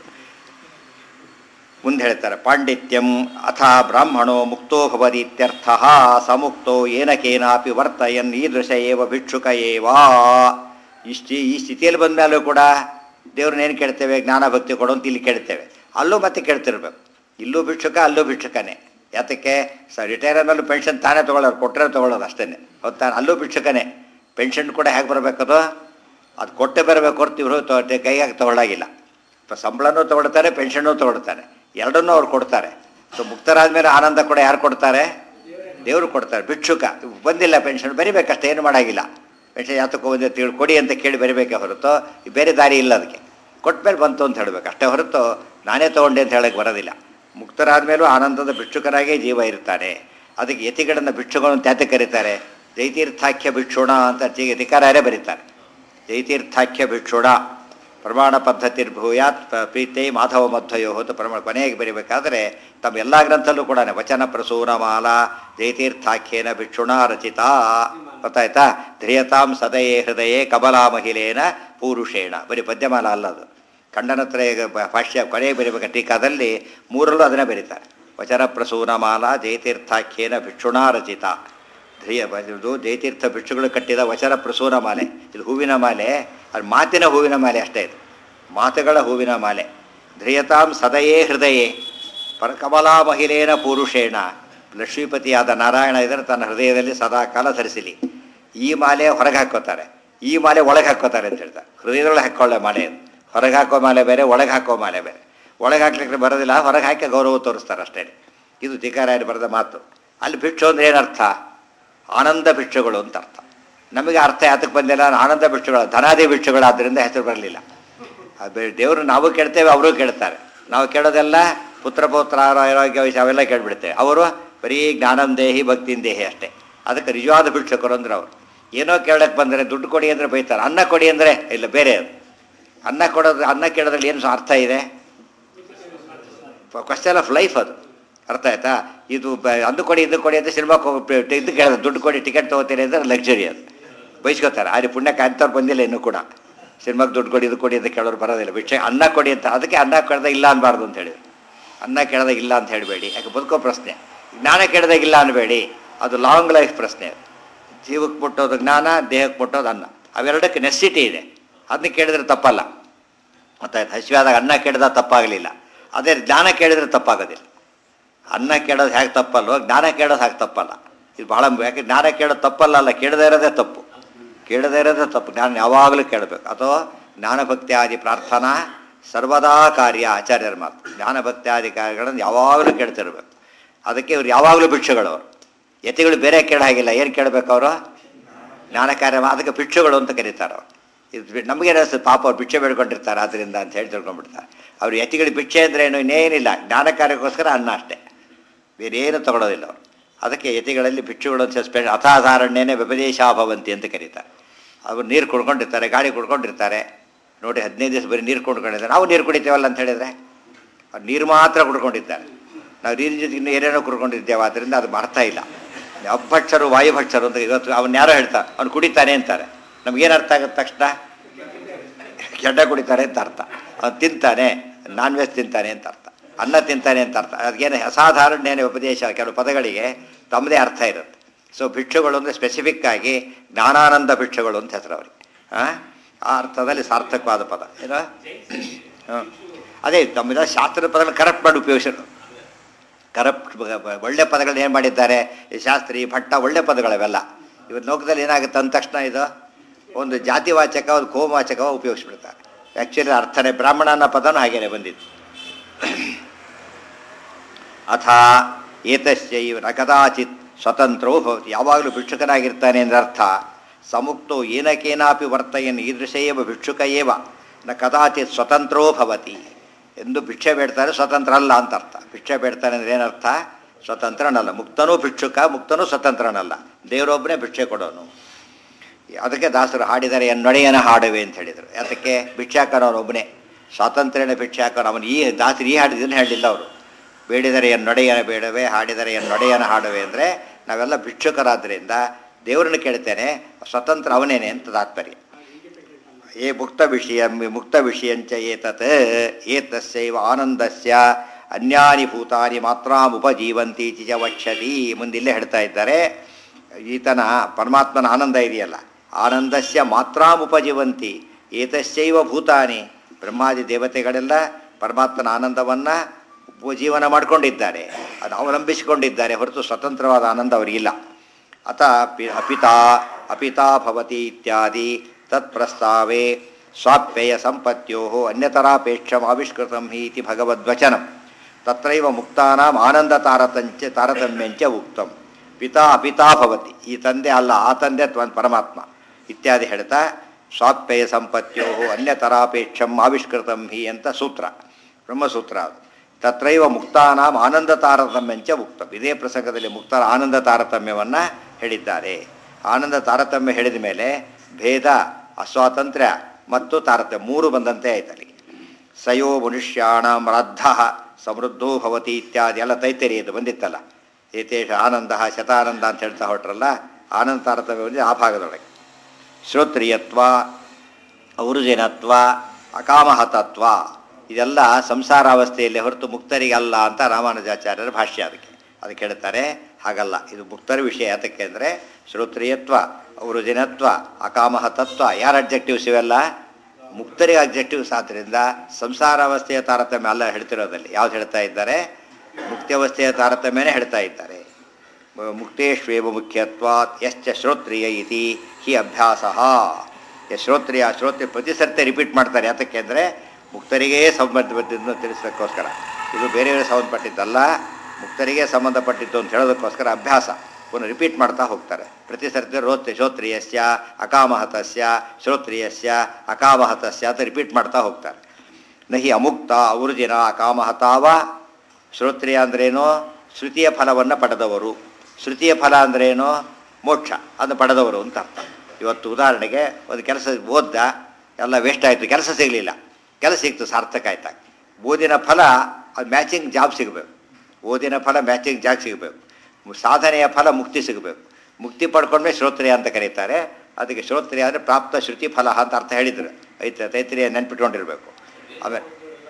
ಮುಂದೆ ಹೇಳ್ತಾರೆ ಪಾಂಡಿತ್ಯಂ ಅಥ ಬ್ರಾಹ್ಮಣೋ ಮುಕ್ತೋ ಭವತಿ ಇತ್ಯರ್ಥ ಸಮುಕ್ತೋ ಏನ ಕೇನಾಪಿ ವರ್ತಯನ್ ಈದೃಶ ಏವ ಭಿಕ್ಷುಕ ಏವಾ ಇಷ್ಟಿ ಈ ಸ್ಥಿತಿಯಲ್ಲಿ ಬಂದ ಮೇಲೂ ಕೂಡ ದೇವ್ರನ್ನ ಏನು ಕೇಳ್ತೇವೆ ಜ್ಞಾನ ಭಕ್ತಿ ಕೊಡು ಅಂತ ಇಲ್ಲಿ ಕೇಳ್ತೇವೆ ಅಲ್ಲೂ ಮತ್ತೆ ಕೇಳ್ತಿರ್ಬೇಕು ಇಲ್ಲೂ ಭಿಕ್ಷುಕ ಅಲ್ಲೂ ಭಿಕ್ಷುಕನೇ ಯಾತಕ್ಕೆ ಸ ರಿಟೈರ್ ಆದ್ಮೇಲೆ ಪೆನ್ಷನ್ ತಾನೇ ತೊಗೊಳ್ಳೋರು ಕೊಟ್ಟರೆ ತೊಗೊಳ್ಳೋದು ಅಷ್ಟೇ ಹೊತ್ತಾ ಅಲ್ಲೂ ಭಿಕ್ಷುಕನೇ ಪೆನ್ಷನ್ ಕೂಡ ಹೇಗೆ ಬರಬೇಕದು ಅದು ಕೊಟ್ಟೆ ಬರಬೇಕು ಹೊರ್ತು ಇವರು ಕೈಯಾಗಿ ತೊಗೊಳ್ಳಾಗಿಲ್ಲ ಇപ്പം ಸಂಬಳನೂ ತೊಗೊಳ್ತಾರೆ ಪೆನ್ಷನ್ನೂ ತೊಗೊಳ್ತಾರೆ ಎರಡನ್ನೂ ಅವ್ರು ಕೊಡ್ತಾರೆ ಸೊ ಮುಕ್ತರಾದ್ಮೇಲೆ ಆನಂದ ಕೂಡ ಯಾರು ಕೊಡ್ತಾರೆ ದೇವರು ಕೊಡ್ತಾರೆ ಭಿಕ್ಷುಕ ಬಂದಿಲ್ಲ ಪೆನ್ಷನ್ ಬರಿಬೇಕಷ್ಟೇ ಏನು ಮಾಡಾಗಿಲ್ಲ ಪೆನ್ಷನ್ ಯಾತಕ್ಕೂ ಬಂದೆ ತಿಳಿ ಕೊಡಿ ಅಂತ ಕೇಳಿ ಬರಿಬೇಕೆ ಹೊರತು ಬೇರೆ ದಾರಿ ಇಲ್ಲ ಅದಕ್ಕೆ ಕೊಟ್ಮೇಲೆ ಬಂತು ಅಂತ ಹೇಳಬೇಕು ಅಷ್ಟೇ ಹೊರತು ನಾನೇ ತೊಗೊಂಡೆ ಅಂತ ಹೇಳಕ್ಕೆ ಬರೋದಿಲ್ಲ ಮುಕ್ತರಾದ್ಮೇಲೂ ಆನಂದದ ಭಿಕ್ಷುಕರಾಗೇ ಜೀವ ಇರ್ತಾನೆ ಅದಕ್ಕೆ ಯತಿಗಳನ್ನು ಭಿಕ್ಷುಗಳು ಅಂತ ಯಾತಕ್ಕೆ ಕರೀತಾರೆ ಜೈತೀರ್ಥಾಖ್ಯ ಭಿಕ್ಷುಣ ಅಂತ ಜಿ- ಧಿಕಾರಾರೇ ಬರೀತಾರೆ ಜೈತೀರ್ಥಾಖ್ಯ ಭಿಕ್ಷುಣ ಪ್ರಮಾಣ ಪದ್ಧತಿರ್ಭೂಯಾತ್ ಪ- ಪ್ರೀತಿ ಮಾಧವ ಮಧ್ವಯೋ ಹೊತ್ತು ಪ್ರಮಾಣ ಕೊನೆಗೆ ಬರೀಬೇಕಾದ್ರೆ ತಮ್ಮ ಎಲ್ಲ ಗ್ರಂಥಲ್ಲೂ ಕೂಡ ವಚನ ಪ್ರಸೂನ ಮಾಲಾ ಜೈತೀರ್ಥಾಖ್ಯೇನ ಭಿಕ್ಷುಣ ರಚಿತ ಗೊತ್ತಾಯ್ತಾ ಧ್ರಿಯತಾಂ ಸದಯೇ ಹೃದಯೇ ಕಮಲಾ ಮಹಿಳೇನ ಪೂರುಷೇಣ ಬರೀ ಪದ್ಯಮಾಲ ಅಲ್ಲದು ಖಂಡನತ್ರ ಈಗ ಬ- ಭಾಷ್ಯ ಕೊನೆಗೆ ಬರೀಬೇಕು ಟೀಕಾದಲ್ಲಿ ಮೂರಲ್ಲೂ ಅದನ್ನೇ ಬರೀತಾರೆ ವಚನ ಪ್ರಸೂನ ಮಾಲಾ ಜೈತೀರ್ಥಾಖ್ಯೇನ ಭಿಕ್ಷುಣ ರಚಿತ ಧ್ರಿಯ ಇದು ಜಯತೀರ್ಥ ಭಿಕ್ಷುಗಳು ಕಟ್ಟಿದ ವಚನ ಪ್ರಸೂನ ಮಾಲೆ ಇದು ಹೂವಿನ ಮಾಲೆ ಅದು ಮಾತಿನ ಹೂವಿನ ಮಾಲೆ ಅಷ್ಟೇ ಇದು ಮಾತುಗಳ ಹೂವಿನ ಮಾಲೆ ಧ್ರಿಯತಾಂ ಸದಯೇ ಹೃದಯೇ ಪರಕಮಲಾ ಮಹಿಳೇನ ಪುರುಷೇಣ ಲಕ್ಷ್ಮೀಪತಿಯಾದ ನಾರಾಯಣ ಇದನ್ನು ತನ್ನ ಹೃದಯದಲ್ಲಿ ಸದಾ ಕಾಲ ಧರಿಸಲಿ ಈ ಮಾಲೆ ಹೊರಗೆ ಹಾಕೋತಾರೆ ಈ ಮಾಲೆ ಒಳಗೆ ಹಾಕೋತಾರೆ ಅಂತ ಹೇಳ್ತಾರೆ ಹೃದಯದೊಳಗೆ ಹಾಕೊಳ್ಳೋ ಮಾಲೆ ಅದು ಹೊರಗೆ ಹಾಕೋ ಮಾಲೆ ಬೇರೆ ಒಳಗೆ ಹಾಕೋ ಮಾಲೆ ಬೇರೆ ಒಳಗೆ ಹಾಕ್ಲಿಕ್ಕೆ ಬರೋದಿಲ್ಲ ಹೊರಗೆ ಹಾಕಿ ಗೌರವ ತೋರಿಸ್ತಾರೆ ಅಷ್ಟೇ ಇದು ಧಿಕಾರಾಯರು ಬರೆದ ಮಾತು ಅಲ್ಲಿ ಭಿಕ್ಷು ಅಂದ್ರೆ ಏನರ್ಥ ಆನಂದ ಭಿಕ್ಷುಗಳು ಅಂತ ಅರ್ಥ ನಮಗೆ ಅರ್ಥ ಯಾತಕ್ಕೆ ಬಂದಿಲ್ಲ ಆನಂದ ಭಿಕ್ಷುಗಳು ಧನಾದಿ ಭಿಕ್ಷುಗಳು ಆದ್ದರಿಂದ ಹೆಸರು ಬರಲಿಲ್ಲ ದೇವರು ನಾವು ಕೇಳ್ತೇವೆ ಅವರು ಕೇಳ್ತಾರೆ ನಾವು ಕೇಳೋದೆಲ್ಲ ಪುತ್ರ ಪೌತ್ರ ಆರೋಗ್ಯ ವಯಸ್ಸು ಅವೆಲ್ಲ ಕೇಳ್ಬಿಡ್ತೇವೆ ಅವರು ಬರೀ ಜ್ಞಾನಂ ದೇಹಿ ಭಕ್ತಿನ ದೇಹಿ ಅಷ್ಟೇ ಅದಕ್ಕೆ ನಿಜವಾದ ಭಿಕ್ಷುಕರು ಅಂದ್ರೆ ಅವರು ಏನೋ ಕೇಳಕ್ಕೆ ಬಂದರೆ ದುಡ್ಡು ಕೊಡಿ ಅಂದರೆ ಬೈತಾರೆ ಅನ್ನ ಕೊಡಿ ಅಂದರೆ ಇಲ್ಲ ಬೇರೆ ಅದು ಅನ್ನ ಕೊಡೋದು ಅನ್ನ ಕೇಳೋದ್ರಲ್ಲಿ ಏನು ಅರ್ಥ ಇದೆ ಕ್ವಶನ್ ಆಫ್ ಲೈಫ್ ಅದು ಅರ್ಥ ಆಯ್ತಾ ಇದು ಬ- ಅದು ಕೊಡಿ ಇದು ಕೊಡಿ ಅಂತ ಸಿನಿಮಾಕ್ಕೆ ಹೋಗಿ ಇದು ಕೇಳಿದ್ರೆ ದುಡ್ಡು ಕೊಡಿ ಟಿಕೆಟ್ ತೊಗೋತೀರಿ ಅಂದರೆ ಲಕ್ಸುರಿ ಅದು ಬೈಸ್ಕೋತಾರೆ ಆದರೆ ಪುಣ್ಯಕ್ಕೆ ಅಂಥವ್ರು ಬಂದಿಲ್ಲ ಇನ್ನೂ ಕೂಡ ಸಿನಿಮಾಗೆ ದುಡ್ಡು ಕೊಡಿ ಇದು ಕೊಡಿ ಅಂತ ಕೇಳೋರು ಬರೋದಿಲ್ಲ ಭಿಕ್ಷೆ ಅನ್ನ ಕೊಡಿ ಅಂತ ಅದಕ್ಕೆ ಅನ್ನ ಕೇಳ್ದಾಗ ಇಲ್ಲ ಅನ್ಬಾರ್ದು ಅಂತ ಹೇಳಿದ್ರು ಅನ್ನ ಕೇಳಿದಾಗ ಇಲ್ಲ ಅಂತ ಹೇಳಬೇಡಿ ಯಾಕೆ ಬದುಕೋ ಪ್ರಶ್ನೆ ಜ್ಞಾನ ಕೇಳಿದಾಗ ಇಲ್ಲ ಅನ್ಬೇಡಿ ಅದು ಲಾಂಗ್ ಲೈಫ್ ಪ್ರಶ್ನೆ ಅದು ಜೀವಕ್ಕೆ ಮುಟ್ಟೋದು ಜ್ಞಾನ ದೇಹಕ್ಕೆ ಮುಟ್ಟೋದು ಅನ್ನ ಅವೆರಡಕ್ಕೆ ನೆಸಿಟಿ ಇದೆ ಅದನ್ನ ಕೇಳಿದ್ರೆ ತಪ್ಪಲ್ಲ ಗೊತ್ತಾಯ್ತು ಹಸಿವಾದಾಗ ಅನ್ನ ಕೇಳಿದಾಗ ತಪ್ಪಾಗಲಿಲ್ಲ ಅದೇ ಜ್ಞಾನ ಕೇಳಿದ್ರೆ ತಪ್ಪಾಗೋದಿಲ್ಲ ಅನ್ನ ಕೇಳೋದು ಹೇಗೆ ತಪ್ಪಲ್ವೋ ಜ್ಞಾನ ಕೇಳೋದು ಹಾಗೆ ತಪ್ಪಲ್ಲ ಇದು ಭಾಳ ಯಾಕೆ ಜ್ಞಾನ ಕೇಳೋದು ತಪ್ಪಲ್ಲ ಅಲ್ಲ ಕೇಳದೇ ಇರೋದೇ ತಪ್ಪು ಕೇಳದೇ ಇರೋದೇ ತಪ್ಪು ಜ್ಞಾನ ಯಾವಾಗಲೂ ಕೇಳಬೇಕು ಅಥವಾ ಜ್ಞಾನಭಕ್ತಿ ಆದಿ ಪ್ರಾರ್ಥನಾ ಸರ್ವದಾ ಕಾರ್ಯ ಆಚಾರ್ಯರ ಮಾತು ಜ್ಞಾನಭಕ್ತಿ ಆದಿ ಕಾರ್ಯಗಳನ್ನು ಯಾವಾಗಲೂ ಕೇಳ್ತಿರ್ಬೇಕು ಅದಕ್ಕೆ ಇವ್ರು ಯಾವಾಗಲೂ ಭಿಕ್ಷುಗಳು ಅವರು ಯತಿಗಳು ಬೇರೆ ಕೇಳ ಹಾಗಿಲ್ಲ ಏನು ಕೇಳಬೇಕು ಅವರು ಜ್ಞಾನ ಕಾರ್ಯ ಮಾ- ಅದಕ್ಕೆ ಭಿಕ್ಷುಗಳು ಅಂತ ಕರೀತಾರೆ ಅವರು ಇದು ಬಿ- ನಮಗೆ ಅನಿಸ್ತದೆ ಪಾಪ ಅವ್ರು ಭಿಕ್ಷೆ ಬೇಡ್ಕೊಂಡಿರ್ತಾರೆ ಅದರಿಂದ ಅಂತ ಹೇಳಿ ತಿಳ್ಕೊಂಡ್ಬಿಡ್ತಾರೆ ಅವ್ರು ಯತಿಗಳಿಗೆ ಭಿಕ್ಷೆ ಅಂದರೆ ಏನು ಇನ್ನೇನಿಲ್ಲ ಜ್ಞಾನ ಕಾರ್ಯಕ್ಕೋಸ್ಕರ ಅನ್ನ ಅಷ್ಟೇ ಬೇರೆ ಏನು ತಗೊಳ್ಳೋದಿಲ್ಲ ಅವರು ಅದಕ್ಕೆ ಯತಿಗಳಲ್ಲಿ ಭಿಕ್ಷುಗಳು ಅಂತ ಸ್ಪೆಷಲ್ ಅಥಾಧಾರಣ್ಯನೇ ವ್ಯಪದೇಶಾಭವಂತಿ ಅಂತ ಕರೀತಾರೆ ಅವರು ನೀರು ಕುಡ್ಕೊಂಡಿರ್ತಾರೆ ಗಾಡಿ ಕುಡ್ಕೊಂಡಿರ್ತಾರೆ ನೋಡಿ ಹದಿನೈದು ದಿವಸ ಬರೀ ನೀರು ಕುಡ್ಕೊಂಡಿರ್ತಾರೆ ನಾವು ನೀರು ಕುಡಿತೇವಲ್ಲ ಅಂತ ಹೇಳಿದರೆ ಅವ್ರು ನೀರು ಮಾತ್ರ ಕುಡ್ಕೊಂಡಿದ್ದಾರೆ ನಾವು ನೀರಿನ ಜೊತೆ ಇನ್ನೂ ಏನೇನೋ ಕುಡ್ಕೊಂಡಿದ್ದೇವೆ ಆದ್ದರಿಂದ ಅದು ಅರ್ಥ ಇಲ್ಲ ಅಭಕ್ಷರು ವಾಯುಭಕ್ಷರು ಅಂತ ಇವತ್ತು ಅವನು ಯಾರೋ ಹೇಳ್ತಾರೆ ಅವ್ನು ಕುಡಿತಾನೆ ಅಂತಾರೆ ನಮಗೇನು ಅರ್ಥ ಆಗುತ್ತೆ ತಕ್ಷಣ ಕೆಡ್ಡ ಕುಡಿತಾರೆ ಅಂತ ಅರ್ಥ ಅವ್ನು ತಿಂತಾನೆ ನಾನ್ ವೆಜ್ ತಿಂತಾನೆ ಅಂತ ಅರ್ಥ ಅನ್ನ ತಿಂತಾನೆ ಅಂತ ಅರ್ಥ ಅದಕ್ಕೇನು ಅಸಾಧಾರಣ ಉಪದೇಶ ಕೆಲವು ಪದಗಳಿಗೆ ತಮ್ಮದೇ ಅರ್ಥ ಇರುತ್ತೆ ಸೊ ಭಿಕ್ಷುಗಳು ಅಂದರೆ ಸ್ಪೆಸಿಫಿಕ್ ಆಗಿ ಜ್ಞಾನಾನಂದ ಭಿಕ್ಷುಗಳು ಅಂತ ಹೆಸರು ಅವರಿಗೆ ಆ ಆ ಅರ್ಥದಲ್ಲಿ ಸಾರ್ಥಕವಾದ ಪದ ಏನೋ ಹ್ಮ್. ಅದೇ ತಮ್ಮಿದ ಶಾಸ್ತ್ರದ ಪದಗಳು ಕರಪ್ಟ್ ಮಾಡಿ ಉಪಯೋಗಿಸರು ಕರಪ್ಟ್ ಒಳ್ಳೆ ಪದಗಳನ್ನ ಏನು ಮಾಡಿದ್ದಾರೆ ಈ ಶಾಸ್ತ್ರಿ ಭಟ್ಟ ಒಳ್ಳೆ ಪದಗಳವೆಲ್ಲ ಇವತ್ತು ಲೋಕದಲ್ಲಿ ಏನಾಗುತ್ತೆ ಅಂದ ತಕ್ಷಣ ಇದು ಒಂದು ಜಾತಿವಾಚಕ ಒಂದು ಕೋಮವಾಚಕ ಉಪಯೋಗಿಸ್ಬಿಡ್ತಾರೆ ಆ್ಯಕ್ಚುಲಿ ಅರ್ಥನೇ ಬ್ರಾಹ್ಮಣ ಅನ್ನೋ ಪದನೂ ಹಾಗೇನೆ ಬಂದಿತ್ತು ಅಥ ಏತಸ್ಯ ಇವ ಕದಾಚಿತ್ ಸ್ವತಂತ್ರೋ ಭವತಿ ಯಾವಾಗಲೂ ಭಿಕ್ಷುಕನಾಗಿರ್ತಾನೆ ಅಂದ್ರೆ ಅರ್ಥ ಸಮುಕ್ತೋ ಏನಕೇನಾಪಿ ವರ್ತಯನ್ ಈದೃಶೇವ ಭಿಕ್ಷುಕ ಏವ ನ ಕದಾಚಿತ್ ಸ್ವತಂತ್ರೋ ಭವತಿ ಎಂದು ಭಿಕ್ಷೆ ಬೇಡ್ತಾನೆ ಸ್ವತಂತ್ರ ಅಲ್ಲ ಅಂತ ಅರ್ಥ ಭಿಕ್ಷೆ ಬೇಡ್ತಾನೆ ಅಂದ್ರೆ ಏನರ್ಥ ಸ್ವತಂತ್ರನಲ್ಲ ಮುಕ್ತನೂ ಭಿಕ್ಷುಕ ಮುಕ್ತನೂ ಸ್ವತಂತ್ರನಲ್ಲ ದೇವರೊಬ್ಬನೇ ಭಿಕ್ಷೆ ಕೊಡೋನು ಅದಕ್ಕೆ ದಾಸರು ಹಾಡಿದರೆ ಎನ್ನೊಡೆಯನ ಹಾಡುವೆ ಅಂತ ಹೇಳಿದರು ಅದಕ್ಕೆ ಭಿಕ್ಷಾಕನವನೊಬ್ಬನೇ ಸ್ವಾತಂತ್ರ್ಯನ ಭಿಕ್ಷಾಕನ ಅವನು ಈ ದಾಸರು ಈ ಹಾಡಿದ್ದನ್ನು ಹೇಳಲಿಲ್ಲ ಅವರು ಬೇಡಿದರೆ ಎನ್ನೊಡೆಯನ ಬೇಡವೆ ಹಾಡಿದರೆ ಎನ್ನೊಡೆಯನ ಹಾಡುವೆ ಅಂದರೆ ನಾವೆಲ್ಲ ಭಿಕ್ಷುಕರಾದ್ದರಿಂದ ದೇವರನ್ನು ಕೇಳ್ತೇನೆ ಸ್ವತಂತ್ರ ಅವನೇನೆ ಅಂತ ತಾತ್ಪರ್ಯ ಏ ಮುಕ್ತ ವಿಷಯ ಮುಕ್ತ ವಿಷಯಂಚ ಏತತ್ ಏತಸ್ಯೈವ ಆನಂದಸ್ಯ ಅನ್ಯಾನಿ ಭೂತಾನಿ ಮಾತ್ರಾಮುಪಜೀವಂತಿ ಚಿಜ ವಕ್ಷತಿ ಮುಂದಿಲ್ಲೇ ಹೇಳ್ತಾ ಇದ್ದಾರೆ ಈತನ ಪರಮಾತ್ಮನ ಆನಂದ ಇದೆಯಲ್ಲ ಆನಂದಸ್ಯ ಮಾತ್ರಾಮುಪಜೀವಂತಿ ಏತಸ್ಯೈವ ಭೂತಾನಿ ಬ್ರಹ್ಮಾದಿ ದೇವತೆಗಳೆಲ್ಲ ಪರಮಾತ್ಮನ ಆನಂದವನ್ನು ಉಪಜೀವನ ಮಾಡಿಕೊಂಡಿದ್ದಾರೆ ಅದು ಅವಲಂಬಿಸಿಕೊಂಡಿದ್ದಾರೆ ಹೊರತು ಸ್ವತಂತ್ರವಾದ ಆನಂದ ಅವರಿಗಿಲ್ಲ ಅತ ಪಿ ಅಪಿತಾ ಅಪಿತಾ ಭವತಿ ಇತ್ಯಾದಿ ತತ್ಪ್ರಸ್ತಾವೆ ಸ್ವಾಪ್ಯಯ ಸಂಪತ್ಯೋ ಅನ್ಯತರಾಪೇಕ್ಷಂ ಆವಿಷ್ಕೃತಂ ಹಿ ಇತಿ ಭಗವದ್ವಚನಂ ತತ್ರೈವ ಮುಕ್ತಾನಾಂ ಆನಂದ ತಾರತಂಚ ತಾರತಮ್ಯಂಚ ಉಕ್ತಂ ಪಿತಾ ಅಪಿತಾ ಭವತಿ ಈ ತಂದೆ ಅಲ್ಲ ಆ ತಂದೆ ತ್ವ ಪರಮಾತ್ಮ ಇತ್ಯಾದಿ ಹೇಳ್ತಾ ಸ್ವಾಪ್ಯಯ ಸಂಪತ್ಯೋ ಅನ್ಯತರಾಪೇಕ್ಷಂ ಆವಿಷ್ಕೃತಂ ಹಿ ಅಂತ ಸೂತ್ರ ಬ್ರಹ್ಮಸೂತ್ರ ಅದು ತತ್ರೈವ ಮುಕ್ತಾನಾಂ ಆನಂದ ತಾರತಮ್ಯಂಚ ಉಕ್ತಂ ಇದೇ ಪ್ರಸಂಗದಲ್ಲಿ ಮುಕ್ತರ ಆನಂದ ತಾರತಮ್ಯವನ್ನು ಹೇಳಿದ್ದಾರೆ ಆನಂದ ತಾರತಮ್ಯ ಹೇಳಿದ ಮೇಲೆ ಭೇದ ಅಸ್ವಾತಂತ್ರ್ಯ ಮತ್ತು ತಾರತಮ್ಯ ಮೂರು ಬಂದಂತೆ ಆಯ್ತು ಅಲ್ಲಿಗೆ ಸಯೋ ಮನುಷ್ಯಾಣ ರದ್ಧ ಸಮೃದ್ಧೋ ಭವತಿ ಇತ್ಯಾದಿ ಎಲ್ಲ ತೈತರಿ ಇದು ಬಂದಿತ್ತಲ್ಲ ಏತೇಷ ಆನಂದ ಶತಾನಂದ ಅಂತ ಹೇಳ್ತಾ ಹೊರಟ್ರಲ್ಲ ಆನಂದ ತಾರತಮ್ಯ ಬಂದಿದೆ ಆ ಭಾಗದೊಳಗೆ ಶ್ರೋತ್ರಿಯತ್ವ ಔರುಜಿನತ್ವ ಅಕಾಮಹತತ್ವ ಇದೆಲ್ಲ ಸಂಸಾರಾವಸ್ಥೆಯಲ್ಲಿ ಹೊರತು ಮುಕ್ತರಿಗಲ್ಲ ಅಂತ ರಾಮಾನುಜಾಚಾರ್ಯರ ಭಾಷ್ಯ ಅದಕ್ಕೆ ಅದಕ್ಕೆ ಹೇಳ್ತಾರೆ ಹಾಗಲ್ಲ ಇದು ಮುಕ್ತರ ವಿಷಯ ಯಾತಕ್ಕೆ ಅಂದರೆ ಶ್ರೋತ್ರಿಯತ್ವ ಔರುಜಿನತ್ವ ಅಕಾಮಹತತ್ವ ಯಾರ ಅಬ್ಜೆಕ್ಟಿವ್ಸ್ ಇವೆಲ್ಲ ಮುಕ್ತರಿಗೆ ಅಬ್ಜೆಕ್ಟಿವ್ಸ್ ಆದ್ದರಿಂದ ಸಂಸಾರಾವಸ್ಥೆಯ ತಾರತಮ್ಯ ಅಲ್ಲ ಹೇಳ್ತಿರೋದಲ್ಲಿ ಯಾವ್ದು ಹೇಳ್ತಾ ಇದ್ದಾರೆ ಮುಕ್ತಾವಸ್ಥೆಯ ತಾರತಮ್ಯನೇ ಹೇಳ್ತಾ ಇದ್ದಾರೆ ಮುಕ್ತೇಶ್ವೇವ ಮುಖ್ಯತ್ವಾತ್ ಯಶ್ಚ ಶ್ರೋತ್ರಿಯ ಇತಿ ಹಿ ಅಭ್ಯಾಸ ಶ್ರೋತ್ರಿಯ ಶ್ರೋತ್ರಿಯ ಪ್ರತಿ ಸರ್ತಿ ರಿಪೀಟ್ ಮಾಡ್ತಾರೆ ಯಾತಕ್ಕೆ ಅಂದರೆ ಮುಕ್ತರಿಗೇ ಸಂಬಂಧಪಟ್ಟಿದ್ದನ್ನು ತಿಳಿಸೋಕ್ಕೋಸ್ಕರ ಇದು ಬೇರೆಯವರಿಗೆ ಸಂಬಂಧಪಟ್ಟಿದ್ದಲ್ಲ ಮುಕ್ತರಿಗೆ ಸಂಬಂಧಪಟ್ಟಿದ್ದು ಅಂತ ಹೇಳೋದಕ್ಕೋಸ್ಕರ ಅಭ್ಯಾಸ ಪುನಃ ರಿಪೀಟ್ ಮಾಡ್ತಾ ಹೋಗ್ತಾರೆ ಪ್ರತಿ ಸರ್ತಿ ರೋತ್ರಿ ಶ್ರೋತ್ರಿಯಸ್ಯ ಅಕಾಮಹತಸ್ಯ ಶ್ರೋತ್ರಿಯಸ್ಯ ಅಕಾಮಹತಸ್ಯ ಅಂತ ರಿಪೀಟ್ ಮಾಡ್ತಾ ಹೋಗ್ತಾರೆ ನಹಿ ಅಮುಕ್ತ ಔರ್ಜಿನ ಅಕಾಮಹತಾವ ಶ್ರೋತ್ರಿಯ ಅಂದ್ರೇನು ಶ್ರುತಿಯ ಫಲವನ್ನು ಪಡೆದವರು ಶ್ರುತಿಯ ಫಲ ಅಂದ್ರೇನು ಮೋಕ್ಷ ಅದನ್ನು ಪಡೆದವರು ಅಂತ ಅರ್ಥ ಇವತ್ತು ಉದಾಹರಣೆಗೆ ಒಂದು ಕೆಲಸ ಓದ್ದ ಎಲ್ಲ ವೇಸ್ಟ್ ಆಯಿತು ಕೆಲಸ ಸಿಗಲಿಲ್ಲ ಕೆಲಸ ಸಿಕ್ತು ಸಾರ್ಥಕ ಆಯ್ತಾಗ ಓದಿನ ಫಲ ಅದು ಮ್ಯಾಚಿಂಗ್ ಜಾಬ್ ಸಿಗಬೇಕು ಓದಿನ ಫಲ ಮ್ಯಾಚಿಂಗ್ ಜಾಬ್ ಸಿಗಬೇಕು ಸಾಧನೆಯ ಫಲ ಮುಕ್ತಿ ಸಿಗಬೇಕು ಮುಕ್ತಿ ಪಡ್ಕೊಂಡ್ಮೇಲೆ ಶ್ರೋತ್ರಿಯ ಅಂತ ಕರೀತಾರೆ ಅದಕ್ಕೆ ಶ್ರೋತ್ರಿಯ ಅಂದರೆ ಪ್ರಾಪ್ತ ಶ್ರುತಿ ಫಲ ಅಂತ ಅರ್ಥ ಹೇಳಿದ್ರು ಐತೆ ತೈತ್ರಿಯ ನೆನ್ಪಿಟ್ಕೊಂಡಿರ್ಬೇಕು ಆಮೇಲೆ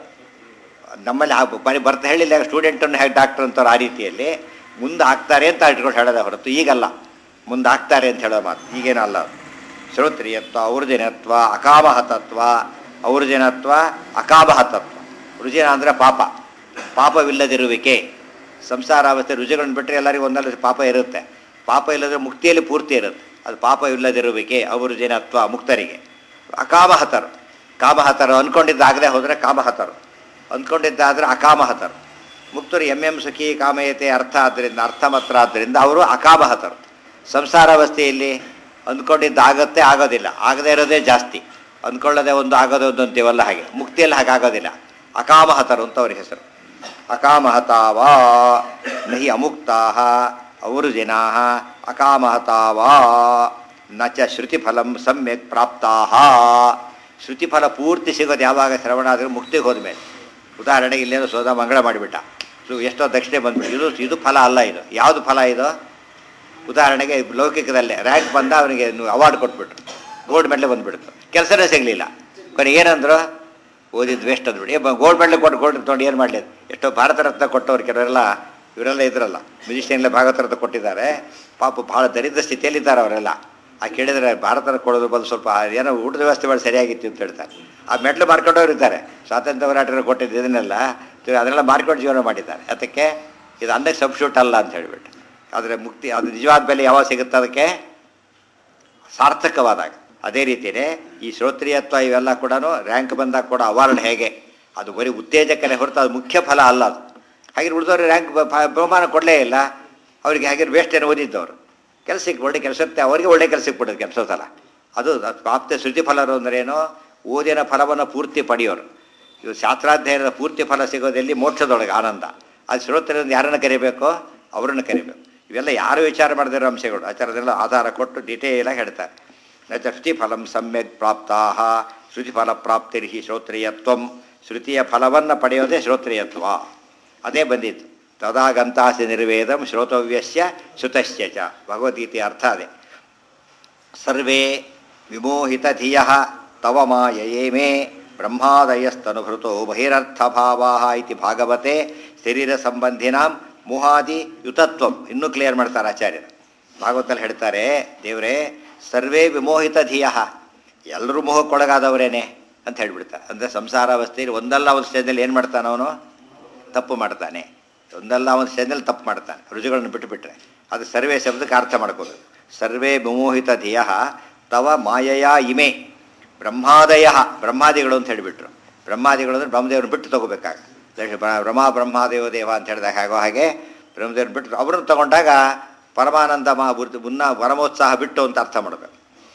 ನಮ್ಮಲ್ಲಿ ಆ ಬರೀ ಬರ್ತಾ ಹೇಳಿಲ್ಲ ಸ್ಟೂಡೆಂಟನ್ನು ಹೇಗೆ ಡಾಕ್ಟರ್ ಅಂತಾರೆ ಆ ರೀತಿಯಲ್ಲಿ ಮುಂದೆ ಹಾಕ್ತಾರೆ ಅಂತ ಇಟ್ಕೊಂಡು ಹೇಳೋದೇ ಹೊರತು ಈಗಲ್ಲ ಮುಂದೆ ಹಾಕ್ತಾರೆ ಅಂತ ಹೇಳೋ ಮಾತು ಈಗೇನಲ್ಲ ಶ್ರೋತ್ರಿಯತ್ವ ಔರ್ಜಿನತ್ವ ಅಕಾಮಹತತ್ವ ಔರ್ಜಿನತ್ವ ಅಕಾಮಹತತ್ವ ರುಜಿನ ಅಂದರೆ ಪಾಪ ಪಾಪವಿಲ್ಲದಿರುವಿಕೆ ಸಂಸಾರಾವಸ್ಥೆ ರುಚಿಗಳನ್ನು ಬಿಟ್ಟರೆ ಎಲ್ಲರಿಗೂ ಒಂದಲ್ಲ ಪಾಪ ಇರುತ್ತೆ ಪಾಪ ಇಲ್ಲದ್ರೆ ಮುಕ್ತಿಯಲ್ಲಿ ಪೂರ್ತಿ ಇರುತ್ತೆ ಅದು ಪಾಪ ಇಲ್ಲದಿರುವಿಕೆ ಔರ್ಜಿನತ್ವ ಮುಕ್ತರಿಗೆ ಅಕಾಮಹತರು ಕಾಮಹತರು ಅಂದ್ಕೊಂಡಿದ್ದಾಗದೆ ಹೋದರೆ ಕಾಮಹತರು ಅಂದ್ಕೊಂಡಿದ್ದಾದರೆ ಅಕಾಮಹತರು ಮುಕ್ತರು ಎಂ ಎಂ ಸುಖಿ ಕಾಮಯತೆ ಅರ್ಥ ಆದ್ದರಿಂದ ಅರ್ಥ ಮಾತ್ರ ಆದ್ದರಿಂದ ಅವರು ಅಕಾಮಹತರು ಸಂಸಾರಾವಸ್ಥೆಯಲ್ಲಿ ಅಂದ್ಕೊಂಡಿದ್ದಾಗತ್ತೆ ಆಗೋದಿಲ್ಲ ಆಗದೇ ಇರೋದೇ ಜಾಸ್ತಿ ಅಂದ್ಕೊಳ್ಳೋದೇ ಒಂದು ಆಗೋದೇ ಒಂದು ಅಂತೀವಲ್ಲ ಹಾಗೆ ಮುಕ್ತಿಯಲ್ಲಿ ಹಾಗಾಗೋದಿಲ್ಲ ಅಕಾಮಹತರು ಅಂತ ಅವ್ರ ಹೆಸರು ಅಕಾಮಹತಾವಾ ನಹಿ ಅಮುಕ್ತಾ ಅವರು ಜನಾ ಅಕಾಮಹತಾವಾ ನ ಚ ಶ್ರುತಿಫಲಂ ಸಮ್ಯಕ್ ಪ್ರಾಪ್ತಾ ಶ್ರುತಿಫಲ ಪೂರ್ತಿ ಸಿಗೋದು ಯಾವಾಗ ಶ್ರವಣ ಆದರೆ ಮುಕ್ತಿಗೆ ಹೋದ್ಮೇಲೆ ಉದಾಹರಣೆಗೆ ಇಲ್ಲೇನೋ ಸೋದ ಮಂಗಳ ಮಾಡಿಬಿಟ್ಟ ಸೊ ಎಷ್ಟೋ ದಕ್ಷಿಣೆ ಬಂದ್ಬಿಟ್ಟು ಇದು ಇದು ಫಲ ಅಲ್ಲ ಇದು ಯಾವುದು ಫಲ ಇದು ಉದಾಹರಣೆಗೆ ಲೌಕಿಕದಲ್ಲೇ ರ್ಯಾಂಕ್ ಬಂದ ಅವನಿಗೆ ಅವಾರ್ಡ್ ಕೊಟ್ಬಿಟ್ರು ಗೋಲ್ಡ್ ಮೆಡಲ್ ಬಂದ್ಬಿಡ್ತು ಕೆಲಸನೇ ಸಿಗಲಿಲ್ಲ ಕೊನೆ ಏನಂದ್ರು ಓದಿದ್ದು ವೇಸ್ಟ್ ಅಂದ್ಬಿಡಿ ಗೋಲ್ಡ್ ಮೆಡಲ್ ಕೊಟ್ಟು ಗೋಲ್ಡ್ ತೊಗೊಂಡು ಏನು ಮಾಡಲಿ ಎಷ್ಟೋ ಭಾರತ ರತ್ನ ಕೊಟ್ಟವ್ರು ಕೆಲವರೆಲ್ಲ ಇವರೆಲ್ಲ ಇದ್ರಲ್ಲ ಮ್ಯೂಸಿಷಿಯನ್ಲೆ ಭಾಗವತ ರತ್ನ ಕೊಟ್ಟಿದ್ದಾರೆ ಪಾಪ ಭಾಳ ದರಿದ್ರ ಸ್ಥಿತಿಯಲ್ಲಿದ್ದಾರೆ ಅವರೆಲ್ಲ ಆ ಕೇಳಿದರೆ ಭಾರತ ರತ್ನ ಕೊಡೋದ್ರ ಬದಲು ಸ್ವಲ್ಪ ಏನೋ ಊಟದ ವ್ಯವಸ್ಥೆ ಮಾಡಿ ಸರಿಯಾಗಿತ್ತು ಅಂತ ಹೇಳ್ತಾರೆ ಆ ಮೆಟ್ಲು ಮಾರ್ಕೊಂಡವ್ರು ಇದ್ದಾರೆ ಸ್ವಾತಂತ್ರ್ಯ ಹೋರಾಟಗಳು ಕೊಟ್ಟಿದ್ದು ಇದನ್ನೆಲ್ಲ ಅದನ್ನೆಲ್ಲ ಮಾರ್ಕೊಂಡು ಜೀವನ ಮಾಡಿದ್ದಾರೆ ಅದಕ್ಕೆ ಇದು ಅಂದಕ್ಕೆ ಸಬ್ಸ್ಟ್ಯೂಟ್ ಅಲ್ಲ ಅಂತ ಹೇಳಿಬಿಟ್ಟು ಆದರೆ ಮುಕ್ತಿ ಅದು ನಿಜವಾದ ಬೆಲೆ ಯಾವಾಗ ಸಿಗುತ್ತೆ ಅದಕ್ಕೆ ಸಾರ್ಥಕವಾದಾಗ ಅದೇ ರೀತಿಯೇ ಈ ಶ್ರೋತ್ರಿಯತ್ವ ಇವೆಲ್ಲ ಕೂಡ ರ್ಯಾಂಕ್ ಬಂದಾಗ ಕೂಡ ಅವಾರ್ಡ್ ಹೇಗೆ ಅದು ಬರೀ ಉತ್ತೇಜಕನೇ ಹೊರತು ಅದು ಮುಖ್ಯ ಫಲ ಅಲ್ಲ ಅದು ಹಾಗೆ ಉಳಿದವರು ರ್ಯಾಂಕ್ ಬಹುಮಾನ ಕೊಡಲೇ ಇಲ್ಲ ಅವರಿಗೆ ಹಾಗೆ ವೇಸ್ಟ್ ಏನು ಓದಿದ್ದವರು ಕೆಲಸಕ್ಕೆ ಒಳ್ಳೆ ಕೆಲಸ ಇರುತ್ತೆ ಅವರಿಗೆ ಒಳ್ಳೆ ಕೆಲಸಕ್ಕೆ ಕೊಡೋದು ಕೆಲಸ ಸಲ ಅದು ಅದು ಪ್ರಾಪ್ತ ಶ್ರುತಿ ಫಲರು ಅಂದ್ರೇನು ಓದಿನ ಫಲವನ್ನು ಪೂರ್ತಿ ಪಡೆಯೋರು ಇವು ಶಾಸ್ತ್ರಾಧ್ಯಯನದ ಪೂರ್ತಿ ಫಲ ಸಿಗೋದೆಲ್ಲಿ ಮೋಕ್ಷದೊಳಗೆ ಆನಂದ ಅದು ಶ್ರೋತರಿಂದ ಯಾರನ್ನು ಕರಿಬೇಕು ಅವರನ್ನು ಕರಿಬೇಕು ಇವೆಲ್ಲ ಯಾರು ವಿಚಾರ ಮಾಡದಿರೋ ಅಂಶಗಳು ಆಚಾರದೆಲ್ಲ ಆಧಾರ ಕೊಟ್ಟು ಡಿಟೇಲಾಗಿ ಹೇಳ್ತಾರೆ ನ ಚ ಶ್ರುತಿಫಲಂ ಸಮ್ಯಕ್ ಪ್ರಾಪ್ತಾ ಶ್ರುತಿಫಲ ಪ್ರಾಪ್ತಿರ್ಹಿ ಶ್ರೋತ್ರಿಯತ್ವಂ ಶ್ರುತಿಯ ಫಲವನ್ನು ಪಡೆಯೋದೇ ಶ್ರೋತ್ರಿಯತ್ವ ಅದೇ ಬಂದಿತ್ತು ತದಾ ಗಂತಾಸಿ ನಿರ್ವೇದಂ ಶ್ರೋತವ್ಯಸ್ಯ ಶ್ರುತಶ್ಚ ಚ ಭಗವದ್ಗೀತೆಯ ಅರ್ಥ ಅದೇ ಸರ್ವೇ ವಿಮೋಹಿತಧಿಯ ತವ ಮಾಯಯೇ ಮೇ ಬ್ರಹ್ಮಾದಯಸ್ತನುಭೃತೋ ಬಹಿರರ್ಥಭಾವಾ ಇತಿ ಭಾಗವತೆ ಶರೀರ ಸಂಬಂಧಿನಾಂ ಮುಹಾದಿ ಯುತತ್ವಂ ಇನ್ನೂ ಕ್ಲಿಯರ್ ಮಾಡ್ತಾರೆ ಆಚಾರ್ಯರು ಭಾಗವತಲ್ಲಿ ಹೇಳ್ತಾರೆ ದೇವರೇ ಸರ್ವೇ ವಿಮೋಹಿತ ಧಿಯ ಎಲ್ಲರೂ ಮೋಹಕ್ಕೊಳಗಾದವರೇನೆ ಅಂತ ಹೇಳ್ಬಿಡ್ತಾರೆ ಅಂದರೆ ಸಂಸಾರಾವಸ್ಥೆಯಲ್ಲಿ ಒಂದಲ್ಲ ಒಂದು ಸ್ಟೇಜಲ್ಲಿ ಏನು ಮಾಡ್ತಾನೆ ಅವನು ತಪ್ಪು ಮಾಡ್ತಾನೆ ಒಂದಲ್ಲ ಒಂದು ಸ್ಟೇಜಲ್ಲಿ ತಪ್ಪು ಮಾಡ್ತಾನೆ ರುಜುಗಳನ್ನು ಬಿಟ್ಟುಬಿಟ್ರೆ ಅದು ಸರ್ವೇ ಶಬ್ದಕ್ಕೆ ಅರ್ಥ ಮಾಡ್ಕೋಬೇಕು ಸರ್ವೇ ವಿಮೋಹಿತ ಧಿಯ ತವ ಮಾಯಯ ಇಮೆ ಬ್ರಹ್ಮಾದಯ ಬ್ರಹ್ಮಾದಿಗಳು ಅಂತ ಹೇಳಿಬಿಟ್ರು ಬ್ರಹ್ಮಾದಿಗಳು ಅಂದರೆ ಬ್ರಹ್ಮದೇವ್ರನ್ನ ಬಿಟ್ಟು ತಗೋಬೇಕಾಗ ಬ್ರಹ್ಮ ಬ್ರಹ್ಮಾದೇವ ದೇವ ಅಂತ ಹೇಳಿದಾಗ ಹಾಗೋ ಹಾಗೆ ಬ್ರಹ್ಮದೇವ್ರನ್ನ ಬಿಟ್ಟು ಅವ್ರನ್ನ ತಗೊಂಡಾಗ ಪರಮಾನಂದ ಮಹಾಭೂತಿ ಮುನ್ನ ಪರಮೋತ್ಸಾಹ ಬಿಟ್ಟು ಅಂತ ಅರ್ಥ ಮಾಡಬೇಕು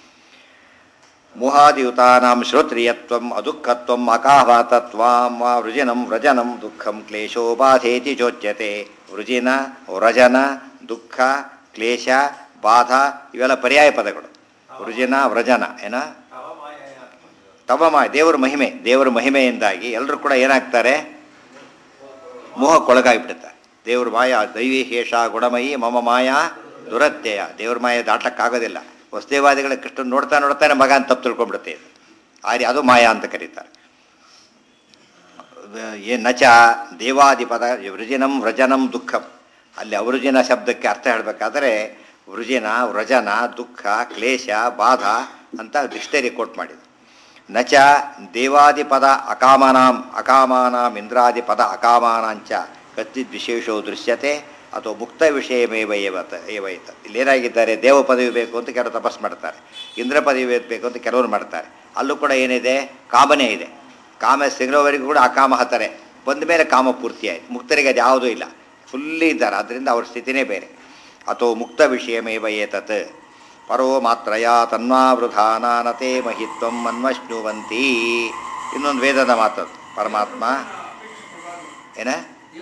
ಮುಹಾದಿಯುತಾನಾಂ ಶ್ರೋತ್ರಿಯತ್ವಂ ಅದುಃಖತ್ವಂ ಅಕಾಹತತ್ವಾಂ ವಾ ವೃಜಿನಂ ವ್ರಜನಂ ದುಃಖಂ ಕ್ಲೇಶೋ ಬಾಧೇತಿ ಚೋಚ್ಯತೆ ವೃಜಿನ ವ್ರಜನ ದುಃಖ ಕ್ಲೇಶ ಬಾಧ ಇವೆಲ್ಲ ಪರ್ಯಾಯ ಪದಗಳು ವೃಜಿನ ವ್ರಜನ ಏನ ತವ ಮಾ ದೇವರ ಮಹಿಮೆ ದೇವರ ಮಹಿಮೆಯಿಂದಾಗಿ ಎಲ್ಲರೂ ಕೂಡ ಏನಾಗ್ತಾರೆ ಮೋಹಕ್ಕೊಳಗಾಗಿಬಿಡುತ್ತಾರೆ ದೇವ್ರ ಮಾಯ ದೈವಿ ಹೇಷ ಗುಣಮಯಿ ಮಮ ಮಾಯಾ ದುರತ್ಯಯ ದೇವ್ರ ಮಾಯ ದಾಟಕ್ಕಾಗೋದಿಲ್ಲ ವಸ್ತೇವಾದಿಗಳ ಕೃಷ್ಣ ನೋಡ್ತಾ ನೋಡ್ತಾನೆ ಮಗ ಅಂತ ತಪ್ಪು ತಿಳ್ಕೊಂಡ್ಬಿಡುತ್ತೆ ಇದು ಆರಿ ಅದು ಮಾಯಾ ಅಂತ ಕರೀತಾರೆ ಏ ನಚ ದೇವಾದಿ ಪದ ವೃಜಿನಂ ವ್ರಜನಂ ದುಃಖಂ ಅಲ್ಲಿ ಅವೃಜಿನ ಶಬ್ದಕ್ಕೆ ಅರ್ಥ ಹೇಳಬೇಕಾದ್ರೆ ವೃಜಿನ ವ್ರಜನ ದುಃಖ ಕ್ಲೇಶ ಬಾಧ ಅಂತ ಡಿಕ್ಷನರಿ ಕೋಟ್ ಮಾಡಿದ್ರು ನಚ ದೇವಾದಿ ಪದ ಅಕಾಮನಾಂ ಅಕಾಮಾನಾಂ ಇಂದ್ರಾದಿ ಪದ ಅಕಾಮಾನಾಂಚ ಕಚ್ಚಿದ್ ವಿಶೇಷೋ ದೃಶ್ಯತೆ ಅಥವಾ ಮುಕ್ತ ವಿಷಯಮೇವ ಏವತ ಏವೈತ ಇಲ್ಲೇನಾಗಿದ್ದಾರೆ ದೇವ ಪದವಿ ಬೇಕು ಅಂತ ಕೆಲವರು ತಪಸ್ ಮಾಡ್ತಾರೆ ಇಂದ್ರ ಪದವಿ ಬೇಕು ಅಂತ ಕೆಲವರು ಮಾಡ್ತಾರೆ ಅಲ್ಲೂ ಕೂಡ ಏನಿದೆ ಕಾಮನೆ ಇದೆ ಕಾಮ ಸಿಗೋವರೆಗೂ ಕೂಡ ಅಕಾಮ ಹತ್ತಾರೆ ಬಂದ ಮೇಲೆ ಕಾಮ ಪೂರ್ತಿ ಆಯಿತು ಮುಕ್ತರಿಗೆ ಅದು ಯಾವುದೂ ಇಲ್ಲ ಫುಲ್ಲಿ ಇದ್ದಾರೆ ಅದರಿಂದ ಅವ್ರ ಸ್ಥಿತಿನೇ ಬೇರೆ ಅಥವಾ ಮುಕ್ತ ವಿಷಯಮೇವ ಏತತ್ ಪರೋ ಮಾತ್ರಯ ತನ್ವಾವೃಧಾನಾನತೆ ಮಹಿತ್ವಂ ಮನ್ವಶ್ನುವಂತಿ ಇನ್ನೊಂದು ವೇದದ ಮಾತದು ಪರಮಾತ್ಮ ಏನ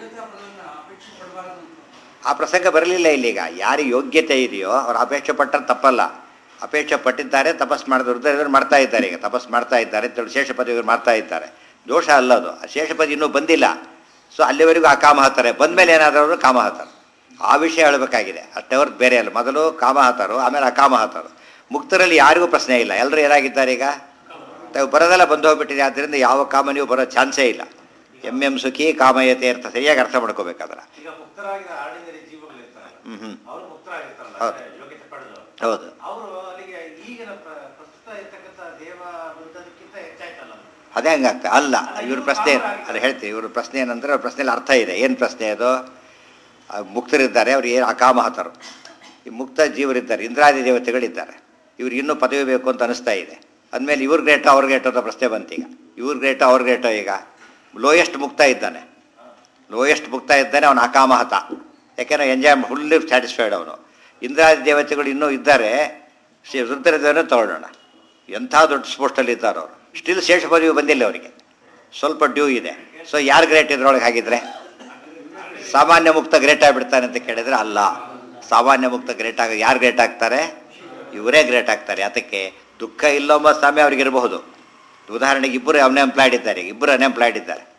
ಆ ಪ್ರಸಂಗ ಬರಲಿಲ್ಲ ಇಲ್ಲೀಗ ಯಾರಿಗೆ ಯೋಗ್ಯತೆ ಇದೆಯೋ ಅವ್ರು ಅಪೇಕ್ಷೆ ಪಟ್ಟರೆ ತಪ್ಪಲ್ಲ ಅಪೇಕ್ಷೆ ಪಟ್ಟಿದ್ದಾರೆ ತಪಸ್ ಮಾಡಿದ ವೃದ್ಧರು ಮಾಡ್ತಾ ಇದ್ದಾರೆ ಈಗ ತಪಸ್ ಮಾಡ್ತಾ ಇದ್ದಾರೆ ಅಂತೇಳಿ ಶೇಷಪದಿ ಇವರು ಮಾಡ್ತಾ ಇದ್ದಾರೆ ದೋಷ ಅಲ್ಲ ಅದು ಆ ಶೇಷಪದಿ ಇನ್ನೂ ಬಂದಿಲ್ಲ ಸೊ ಅಲ್ಲಿವರೆಗೂ ಆ ಕಾಮ ಹತ್ತಾರೆ ಬಂದಮೇಲೆ ಏನಾದರೂ ಅವರು ಕಾಮ ಹತ್ತಾರೆ ಆ ವಿಷಯ ಹೇಳಬೇಕಾಗಿದೆ ಅಷ್ಟೇ ಹೊರತು ಬೇರೆ ಅಲ್ಲ ಮೊದಲು ಕಾಮ ಹತ್ತಾರು ಆಮೇಲೆ ಅಕಾಮ ಹತ್ತಾರು ಮುಕ್ತರಲ್ಲಿ ಯಾರಿಗೂ ಪ್ರಶ್ನೆ ಇಲ್ಲ ಎಲ್ಲರೂ ಏನಾಗಿದ್ದಾರೆ ಈಗ ತಾವು ಬರೋದೆಲ್ಲ ಬಂದು ಹೋಗ್ಬಿಟ್ಟಿದೆ ಆದ್ದರಿಂದ ಯಾವ ಕಾಮನಿಯೂ ಬರೋ ಚಾನ್ಸೇ ಇಲ್ಲ ಎಂ ಎಂ ಸುಖಿ ಕಾಮಯತೆ ಅಂತ ಸರಿಯಾಗಿ ಅರ್ಥ ಮಾಡ್ಕೋಬೇಕಾದ್ರೆ ಈಗ ಮುಕ್ತರಾಗಿರೋ ಆರ್ಡಿನರಿ ಜೀವಗಳು ಇರ್ತಾರೆ ಹ್ಮ್ ಹ್ಮ್ ಅವರು ಮುಕ್ತರಾಗಿರ್ತಾರಲ್ಲ ಹೌದು. ಅಂದ್ರೆ ಯೋಗ್ಯತೆ ಪಡೆದು ಹೌದು ಅವರು ಅಲ್ಲಿಗೆ ಈಗಿನ ಪ್ರ- ಪ್ರಸ್ತುತ ಇರ್ತಕ್ಕಂಥ ದೇವ ವೃದ್ಧದಕ್ಕಿಂತ ಹೆಚ್ಚಾಯ್ತಲ್ಲ ಅದು. ಅದೇ ಹಂಗಾಗ್ತದೆ ಅಲ್ಲ ಇವ್ರ ಪ್ರಶ್ನೆ ಅದು ಹೇಳ್ತೀವಿ ಇವ್ರ ಪ್ರಶ್ನೆ ಏನಂದ್ರೆ ಅವ್ರ ಪ್ರಶ್ನೆಯಲ್ಲಿ ಅರ್ಥ ಇದೆ ಏನು ಪ್ರಶ್ನೆ ಅದು ಆ ಮುಕ್ತರಿದ್ದಾರೆ ಅವ್ರು ಏನು ಅಕಾಮಹತರು ಈ ಮುಕ್ತ ಜೀವರಿದ್ದಾರೆ ಇಂದ್ರಾದಿ ದೇವತೆಗಳಿದ್ದಾರೆ ಇವ್ರಿಗೆ ಇನ್ನೂ ಪದವಿ ಬೇಕು ಅಂತ ಅನಿಸ್ತಾ ಇದೆ ಅಂದಮೇಲೆ ಇವ್ರ ಗ್ರೇಟೋ ಅವ್ರ ಗ್ರೇಟೋ ಅಂತ ಪ್ರಶ್ನೆ ಬಂತೀಗ ಇವ್ರ ಗ್ರೇಟೋ ಅವ್ರ ಗ್ರೇಟೋ ಈಗ ಲೋಯೆಸ್ಟ್ ಮುಕ್ತ ಇದ್ದಾನೆ ಲೋಯೆಸ್ಟ್ ಮುಕ್ತ ಇದ್ದಾನೆ ಅವನು ಅಕಾಮಹತ ಯಾಕೆಂದರೆ ಎಂಜಾಯ್ ಫುಲ್ಲಿ ಸ್ಯಾಟಿಸ್ಫೈಡ್ ಅವನು ಇಂದ್ರಾದಿ ದೇವತೆಗಳು ಇನ್ನೂ ಇದ್ದಾರೆ ಶ್ರೀ ರುದ್ರದೇವನೇ ತಗೊಳ್ಳೋಣ ಎಂಥ ದೊಡ್ಡ ಸ್ಪೋಸ್ಟಲ್ಲಿ ಇದ್ದಾರೆ ಅವರು ಸ್ಟಿಲ್ ಶೇಷ ಪದವಿ ಬಂದಿಲ್ಲ ಅವರಿಗೆ ಸ್ವಲ್ಪ ಡ್ಯೂ ಇದೆ ಸೊ ಯಾರು ಗ್ರೇಟ್ ಇದ್ರೊಳಗೆ ಹಾಗಿದ್ರೆ ಸಾಮಾನ್ಯ ಮುಕ್ತ ಗ್ರೇಟ್ ಆಗಿಬಿಡ್ತಾನೆ ಅಂತ ಕೇಳಿದ್ರೆ ಅಲ್ಲ ಸಾಮಾನ್ಯ ಮುಕ್ತ ಗ್ರೇಟ್ ಆಗ ಯಾರು ಗ್ರೇಟ್ ಆಗ್ತಾರೆ ಇವರೇ ಗ್ರೇಟ್ ಆಗ್ತಾರೆ ಅದಕ್ಕೆ ದುಃಖ ಇಲ್ಲೊಬ್ಬ ಸ್ವಾಮಿ ಅವ್ರಿಗೆ ಇರಬಹುದು ಉದಾಹರಣೆಗೆ ಇಬ್ಬರು ಅನ್ಎಂಪ್ಲಾಯ್ಡ್ ಇದ್ದಾರೆ ಇಬ್ಬರು ಅನ್ಎಂಪ್ಲಾಯ್ಡ್ ಇದ್ದಾರೆ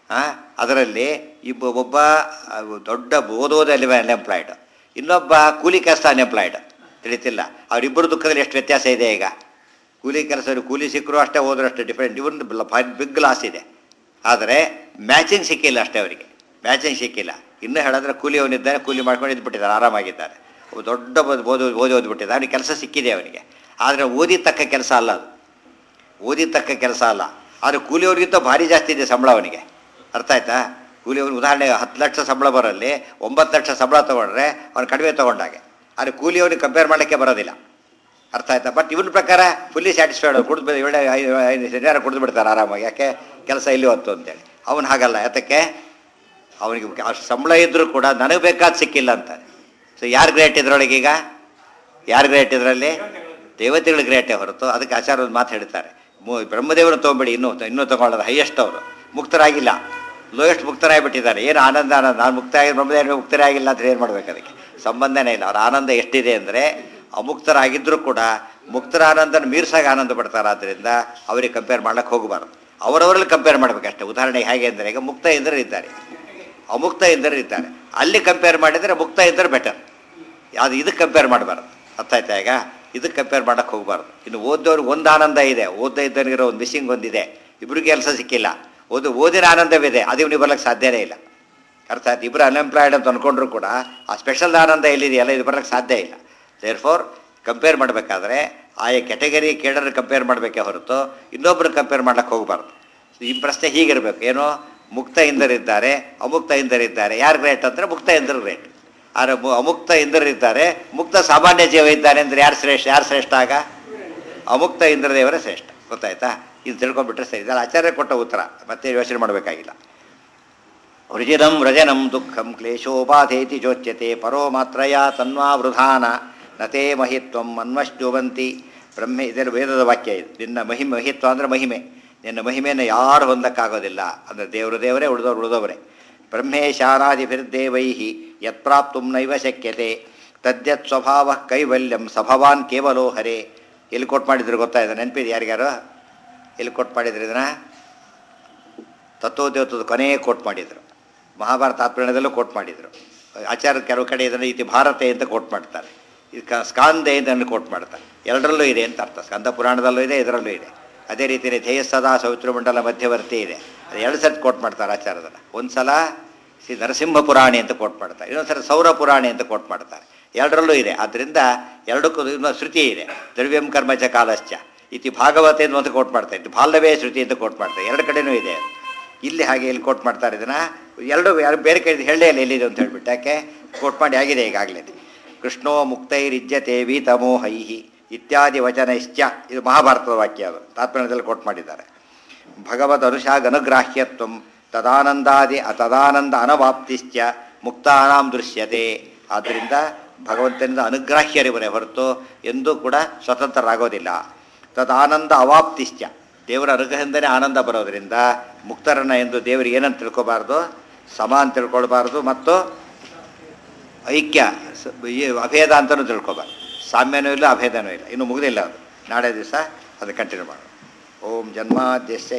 ಆ, ಅದರಲ್ಲಿ ಇಬ್ಬ ಒಬ್ಬ ಆ, ದೊಡ್ಡ ಓದೋದ ಅನ್ಎಂಪ್ಲಾಯ್ಡ್ ಇನ್ನೊಬ್ಬ ಕೂಲಿ ಕೆಲಸ ಅನ್ಎಂಪ್ಲಾಯ್ಡ್ ತಿಳಿತಿಲ್ಲ ಅವರಿಬ್ಬರು ದುಃಖದಲ್ಲಿ ಎಷ್ಟು ವ್ಯತ್ಯಾಸ ಇದೆ ಈಗ ಕೂಲಿ ಕೆಲಸ ಕೂಲಿ ಸಿಕ್ಕರು ಅಷ್ಟೇ ಹೋದ್ರು ಅಷ್ಟೇ ಡಿಫ್ರೆಂಟ್ ಇವನ್ ಬಿಗ್ ಲಾಸ್ ಇದೆ ಆದರೆ ಮ್ಯಾಚಿಂಗ್ ಸಿಕ್ಕಿಲ್ಲ ಅಷ್ಟೇ ಅವರಿಗೆ ಮ್ಯಾಚಿಂಗ್ ಸಿಕ್ಕಿಲ್ಲ ಇನ್ನೂ ಹೇಳಿದ್ರೆ ಕೂಲಿ ಅವನಿದ್ದಾನೆ ಕೂಲಿ ಮಾಡ್ಕೊಂಡು ಇದ್ಬಿಟ್ಟಿದ್ದಾರೆ ಆರಾಮಾಗಿದ್ದಾರೆ ಒಬ್ಬ ದೊಡ್ಡ ಓದ್- ಓದಿ ಓದಿ ಓದ್ಬಿಟ್ಟಿದ್ದ ಅವನಿಗೆ ಕೆಲಸ ಸಿಕ್ಕಿದೆ ಅವನಿಗೆ ಆದರೆ ಓದಿ ತಕ್ಕ ಕೆಲಸ ಅಲ್ಲ ಅದು ಓದಿ ತಕ್ಕ ಕೆಲಸ ಅಲ್ಲ ಆದರೆ ಕೂಲಿಯವ್ರಿಗಿಂತ ಭಾರಿ ಜಾಸ್ತಿ ಇದೆ ಸಂಬಳ ಅವನಿಗೆ ಅರ್ಥ ಆಯ್ತಾ ಕೂಲಿಯವ್ರು ಉದಾಹರಣೆಗೆ ಹತ್ತು ಲಕ್ಷ ಸಂಬಳ ಬರೋಲ್ಲಿ ಒಂಬತ್ತು ಲಕ್ಷ ಸಂಬಳ ತೊಗೊಂಡ್ರೆ ಅವ್ನು ಕಡಿಮೆ ತೊಗೊಂಡಾಗೆ ಆದರೆ ಕೂಲಿಯವ್ರಿಗೆ ಕಂಪೇರ್ ಮಾಡೋಕ್ಕೆ ಬರೋದಿಲ್ಲ ಅರ್ಥ ಆಯ್ತಾ ಬಟ್ ಇವನ ಪ್ರಕಾರ ಫುಲ್ಲಿ ಸ್ಯಾಟಿಸ್ಫೈಡ್ ಕುಡಿದು ಒಳ್ಳೆ ಐದು ಐದು ಶನಿವಾರ ಕುಡಿದು ಬಿಡ್ತಾರೆ ಆರಾಮಾಗಿ ಯಾಕೆ ಕೆಲಸ ಇಲ್ಲಿ ಹೊತ್ತು ಅಂತೇಳಿ ಅವನು ಹಾಗಲ್ಲ ಯಾತಕ್ಕೆ ಅವನಿಗೆ ಅಷ್ಟು ಸಂಬಳ ಇದ್ದರೂ ಕೂಡ ನನಗೆ ಬೇಕಾದ ಸಿಕ್ಕಿಲ್ಲ ಅಂತಾನೆ ಸೊ ಯಾರು ಗ್ರೇಟ್ ಇದ್ರೊಳಗೆ ಈಗ ಯಾರು ಗ್ರೇಟ್ ಇದರಲ್ಲಿ ದೇವತೆಗಳು ಗ್ರೇಟೇ ಹೊರತು ಅದಕ್ಕೆ ಆಚಾರ ಒಂದು ಮಾತು ಹೇಳ್ತಾರೆ ಮು- ಬ್ರಹ್ಮದೇವರು ತೊಗೊಂಬೇಡಿ ಇನ್ನೂ ಇನ್ನೂ ತೊಗೊಳ್ಳೋದು ಹೈಯೆಸ್ಟ್ ಅವರು ಮುಕ್ತರಾಗಿಲ್ಲ ಲೋಯೆಸ್ಟ್ ಮುಕ್ತರಾಗಿಬಿಟ್ಟಿದ್ದಾರೆ ಏನು ಆನಂದ ಆನಂದ ನಾನು ಮುಕ್ತ ಆಗಿ ಬ್ರಹ್ಮದೇವರು ಮುಕ್ತರಾಗಿಲ್ಲ ಅಂತ ಏನು ಮಾಡ್ಬೇಕು ಅದಕ್ಕೆ ಸಂಬಂಧನೇ ಇಲ್ಲ ಅವ್ರ ಆನಂದ ಎಷ್ಟಿದೆ ಅಂದರೆ ಅಮುಕ್ತರಾಗಿದ್ದರೂ ಕೂಡ ಮುಕ್ತರ ಆನಂದನ ಮೀರ್ಸಾಗ ಆನಂದ ಪಡ್ತಾರೆ ಆದ್ದರಿಂದ ಅವರಿಗೆ ಕಂಪೇರ್ ಮಾಡ್ಲಿಕ್ಕೆ ಹೋಗಬಾರ್ದು ಅವರವರಲ್ಲಿ ಕಂಪೇರ್ ಮಾಡ್ಬೇಕಷ್ಟೇ ಉದಾಹರಣೆಗೆ ಹೇಗೆ ಅಂದರೆ ಈಗ ಮುಕ್ತ ಇಂದರು ಇದ್ದಾರೆ ಅಮುಕ್ತ ಇಂದರು ಇದ್ದಾರೆ ಅಲ್ಲಿ ಕಂಪೇರ್ ಮಾಡಿದರೆ ಮುಕ್ತ ಇಂದರು ಬೆಟರ್ ಯಾವುದು ಇದಕ್ಕೆ ಕಂಪೇರ್ ಮಾಡಬಾರ್ದು ಅರ್ಥ ಆಯ್ತಾ ಈಗ ಇದಕ್ಕೆ ಕಂಪೇರ್ ಮಾಡೋಕ್ಕೆ ಹೋಗಬಾರ್ದು ಇನ್ನು ಓದೋರ್ಗೆ ಒಂದು ಆನಂದ ಇದೆ ಓದ್ತಾ ಇದ್ದವನಿಗಿರೋ ಒಂದು ಮಿಸ್ಸಿಂಗ್ ಒಂದಿದೆ ಇಬ್ಬರಿಗೆ ಕೆಲಸ ಸಿಕ್ಕಿಲ್ಲ ಓದು ಓದಿನ ಆನಂದವಿದೆ ಅದು ಇವನಿಗೆ ಬರ್ಲಿಕ್ಕೆ ಸಾಧ್ಯನೇ ಇಲ್ಲ ಅರ್ಥ ಆಯ್ತು ಇಬ್ಬರು ಅನ್ಎಂಪ್ಲಾಯ್ಡ್ ಅಂತ ಅಂದ್ಕೊಂಡ್ರು ಕೂಡ ಆ ಸ್ಪೆಷಲ್ ಆನಂದ ಎಲ್ಲಿದೆಯಲ್ಲ ಇದು ಬರೋಕ್ಕೆ ಸಾಧ್ಯ ಇಲ್ಲ ದೇರ್ ಫೋರ್ ಕಂಪೇರ್ ಮಾಡಬೇಕಾದ್ರೆ ಆಯಾ ಕೆಟಗರಿ ಕೇಡರ್ ಕಂಪೇರ್ ಮಾಡಬೇಕೇ ಹೊರತು ಇನ್ನೊಬ್ಬರು ಕಂಪೇರ್ ಮಾಡ್ಲಿಕ್ಕೆ ಹೋಗಬಾರ್ದು ಈ ಪ್ರಶ್ನೆ ಹೀಗಿರಬೇಕು ಏನೋ ಮುಕ್ತ ಇಂದರಿದ್ದಾರೆ ಅಮುಕ್ತ ಇಂದರಿದ್ದಾರೆ ಯಾರು ಗ್ರೇಟ್ ಅಂದರೆ ಮುಕ್ತ ಇಂದರು ಗ್ರೇಟ್ ಆದರೆ ಮು- ಅಮುಕ್ತ ಇಂದ್ರರಿದ್ದಾರೆ ಮುಕ್ತ ಸಾಮಾನ್ಯ ಜೀವ ಇದ್ದಾನೆ ಅಂದರೆ ಯಾರು ಶ್ರೇಷ್ಠ ಯಾರು ಶ್ರೇಷ್ಠ ಆಗ ಅಮುಕ್ತ ಇಂದ್ರದೇವರೇ ಶ್ರೇಷ್ಠ ಗೊತ್ತಾಯ್ತಾ ಇದು ತಿಳ್ಕೊಂಡ್ಬಿಟ್ರೆ ಸರಿ ಇದೆಲ್ಲ ಆಚಾರ್ಯ ಕೊಟ್ಟ ಉತ್ತರ ಮತ್ತೆ ಯೋಚನೆ ಮಾಡಬೇಕಾಗಿಲ್ಲ ವೃಜಿನಂ ವ್ರಜನಂ ದುಃಖಂ ಕ್ಲೇಶೋಪಾಧೇತಿ ಚೋಚ್ಯತೆ ಪರೋ ಮಾತ್ರಯ ತನ್ವಾ ವೃಧಾನ ನತೇ ಮಹಿತ್ವಂ ಅನ್ವಶ್ನುವಂತಿ ಬ್ರಹ್ಮೆ ಇದರ ವೇದದ ವಾಕ್ಯ ಇದು ನಿನ್ನ ಮಹಿಮೆ ಮಹಿತ್ವ ಅಂದರೆ ಮಹಿಮೆ ನಿನ್ನ ಮಹಿಮೆಯನ್ನು ಯಾರು ಹೊಂದಕ್ಕಾಗೋದಿಲ್ಲ ಅಂದರೆ ದೇವರು ದೇವರೇ ಉಳಿದವರು ಉಳಿದವರೇ ಬ್ರಹ್ಮೇಶಾನಾದಿಭಿರ್ದೇವೈ ಯತ್ಪ್ರಾಪ್ತು ನೈವ ಶಕ್ಯತೆ ತದ್ಯತ್ ಸ್ವಭಾವ ಕೈವಲ್ಯಂ ಸಭವಾನ್ ಕೇವಲೋ ಹರೇ ಎಲ್ಲಿ ಕೊಟ್ಟು ಮಾಡಿದ್ರು ಗೊತ್ತಾಯ್ತು ನೆನಪಿದೆ ಯಾರಿಗಾರು ಎಲ್ಲಿ ಕೊಟ್ಟು ಮಾಡಿದ್ರು ಇದನ್ನ ತತ್ವೋದ್ಯೋತದ ಕೊನೆಯೇ ಕೋಟ್ ಮಾಡಿದರು ಮಹಾಭಾರತ ತಾತ್ಪರ್ಯದಲ್ಲೂ ಕೋಟ್ ಮಾಡಿದರು ಆಚಾರ್ಯ ಕೆಲವು ಕಡೆ ಇದನ್ನು ಇತಿ ಭಾರತೆ ಅಂತ ಕೋಟ್ ಮಾಡ್ತಾರೆ ಇದು ಕ ಸ್ಕಾಂದೆ ಅಂತ ಕೋಟ್ ಮಾಡ್ತಾರೆ ಎರಡರಲ್ಲೂ ಇದೆ ಅಂತ ಅರ್ಥ ಸ್ಕಂದ ಪುರಾಣದಲ್ಲೂ ಇದೆ ಇದರಲ್ಲೂ ಇದೆ ಅದೇ ರೀತಿಯೇ ಧ್ಯೇಯ ಸದಾ ಸೌತ್ರಮಂಡಲ ಮಧ್ಯವರ್ತಿ ಇದೆ ಅದು ಎರಡು ಸತಿ ಕೋಟ್ ಮಾಡ್ತಾರೆ ಆಚಾರದನ್ನು ಒಂದು ಸಲ ಶ್ರೀ ನರಸಿಂಹ ಪುರಾಣಿ ಅಂತ ಕೋಟ್ ಮಾಡ್ತಾರೆ ಇನ್ನೊಂದು ಸಲ ಸೌರ ಪುರಾಣಿ ಅಂತ ಕೋಟ್ ಮಾಡ್ತಾರೆ ಎರಡರಲ್ಲೂ ಇದೆ ಆದ್ದರಿಂದ ಎರಡಕ್ಕೂ ಇನ್ನೊಂದು ಶ್ರುತಿ ಇದೆ ದ್ರವ್ಯಂ ಕರ್ಮಚ ಕಾಲಶ್ಚ ಇತಿ ಭಾಗವತೆ ಅಂತ ಒಂದು ಕೋಟ್ ಮಾಡ್ತಾರೆ ಇದು ಬಾಲ್ಯವೇ ಶ್ರುತಿ ಅಂತ ಕೋಟ್ ಮಾಡ್ತಾರೆ ಎರಡು ಕಡೆನೂ ಇದೆ ಅದು. ಇಲ್ಲಿ ಹಾಗೆ ಇಲ್ಲಿ ಕೋಟ್ ಮಾಡ್ತಾರೆ ಇದನ್ನ ಎರಡು ಯಾರು ಬೇರೆ ಕಡೆ ಹೇಳಲೇ ಇಲ್ಲ ಎಲ್ಲಿದೆ ಅಂತ ಹೇಳ್ಬಿಟ್ಟು ಯಾಕೆ ಕೋಟ್ ಮಾಡಿ ಆಗಿದೆ ಈಗಾಗಲೇ ಕೃಷ್ಣೋ ಮುಕ್ತೈರಿಜ್ಯತೆ ವೀತಮೋಹೈ ಇತ್ಯಾದಿ ವಚನಶ್ಚ ಇದು ಮಹಾಭಾರತದ ವಾಕ್ಯ ಅದು ತಾತ್ಪರ್ಯದಲ್ಲಿ ಕೋಟ್ ಮಾಡಿದ್ದಾರೆ ಭಗವದ್ ಅನುಷಾಗ್ ಅನುಗ್ರಾಹ್ಯತ್ವ ತದಾನಂದಾದಿ ತದಾನಂದ ಅನವಾಪ್ತಿಶ್ಚ ಮುಕ್ತಾನಾಂ ದೃಶ್ಯತೆ ಆದ್ದರಿಂದ ಭಗವಂತನಿಂದ ಅನುಗ್ರಾಹ್ಯರಿವರೇ ಹೊರತು ಎಂದೂ ಕೂಡ ಸ್ವತಂತ್ರರಾಗೋದಿಲ್ಲ ತದಾನಂದ ಅವಾಪ್ತಿಶ್ಚ ದೇವರ ಅನುಗ್ರಹದಿಂದನೇ ಆನಂದ ಬರೋದರಿಂದ ಮುಕ್ತರನ್ನ ಎಂದು ದೇವರಿಗೆ ಏನಂತ ತಿಳ್ಕೊಬಾರ್ದು ಸಮ ಅಂತ ತಿಳ್ಕೊಳ್ಬಾರ್ದು ಮತ್ತು ಐಕ್ಯ ಸ- ಈ ಅಭೇದ ಅಂತಲೂ ತಿಳ್ಕೊಬಾರ್ದು ಸಾಮ್ಯನೂ ಇಲ್ಲ ಅಭೇದನೂ ಇಲ್ಲ ಇನ್ನು ಮುಗಿದಿಲ್ಲ ಅದು ನಾಳೆ ದಿವಸ ಅದು ಕಂಟಿನ್ಯೂ ಮಾಡೋಣ ಓಂ ಜನ್ಮಾದ್ಯಸ್ಯ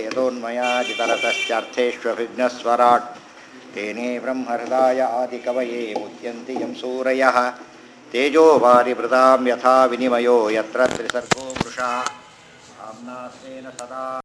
ಯಥೋನ್ಮಯಾಜಿತರತಶ್ಚಾರ್ಥೇಷ್ವಭಿಘ್ನಸ್ವರಾಟ್ ತೇನೇ ಬ್ರಹ್ಮಹೃದಾಯ ಆದಿಕವಯೇ ಮುಚ್ಯಂತಿ ಯಂ ಸೂರಯಃ ತೇಜೋ ವಾರಿಭೃತಾಂ ಯಥಾ ವಿನಿಮಯೋ ಯತ್ರ ತ್ರಿಸರ್ಗೋ ಮೃಷಾ ಆಮ್ನಾಸ್ನೇನ ಸದಾ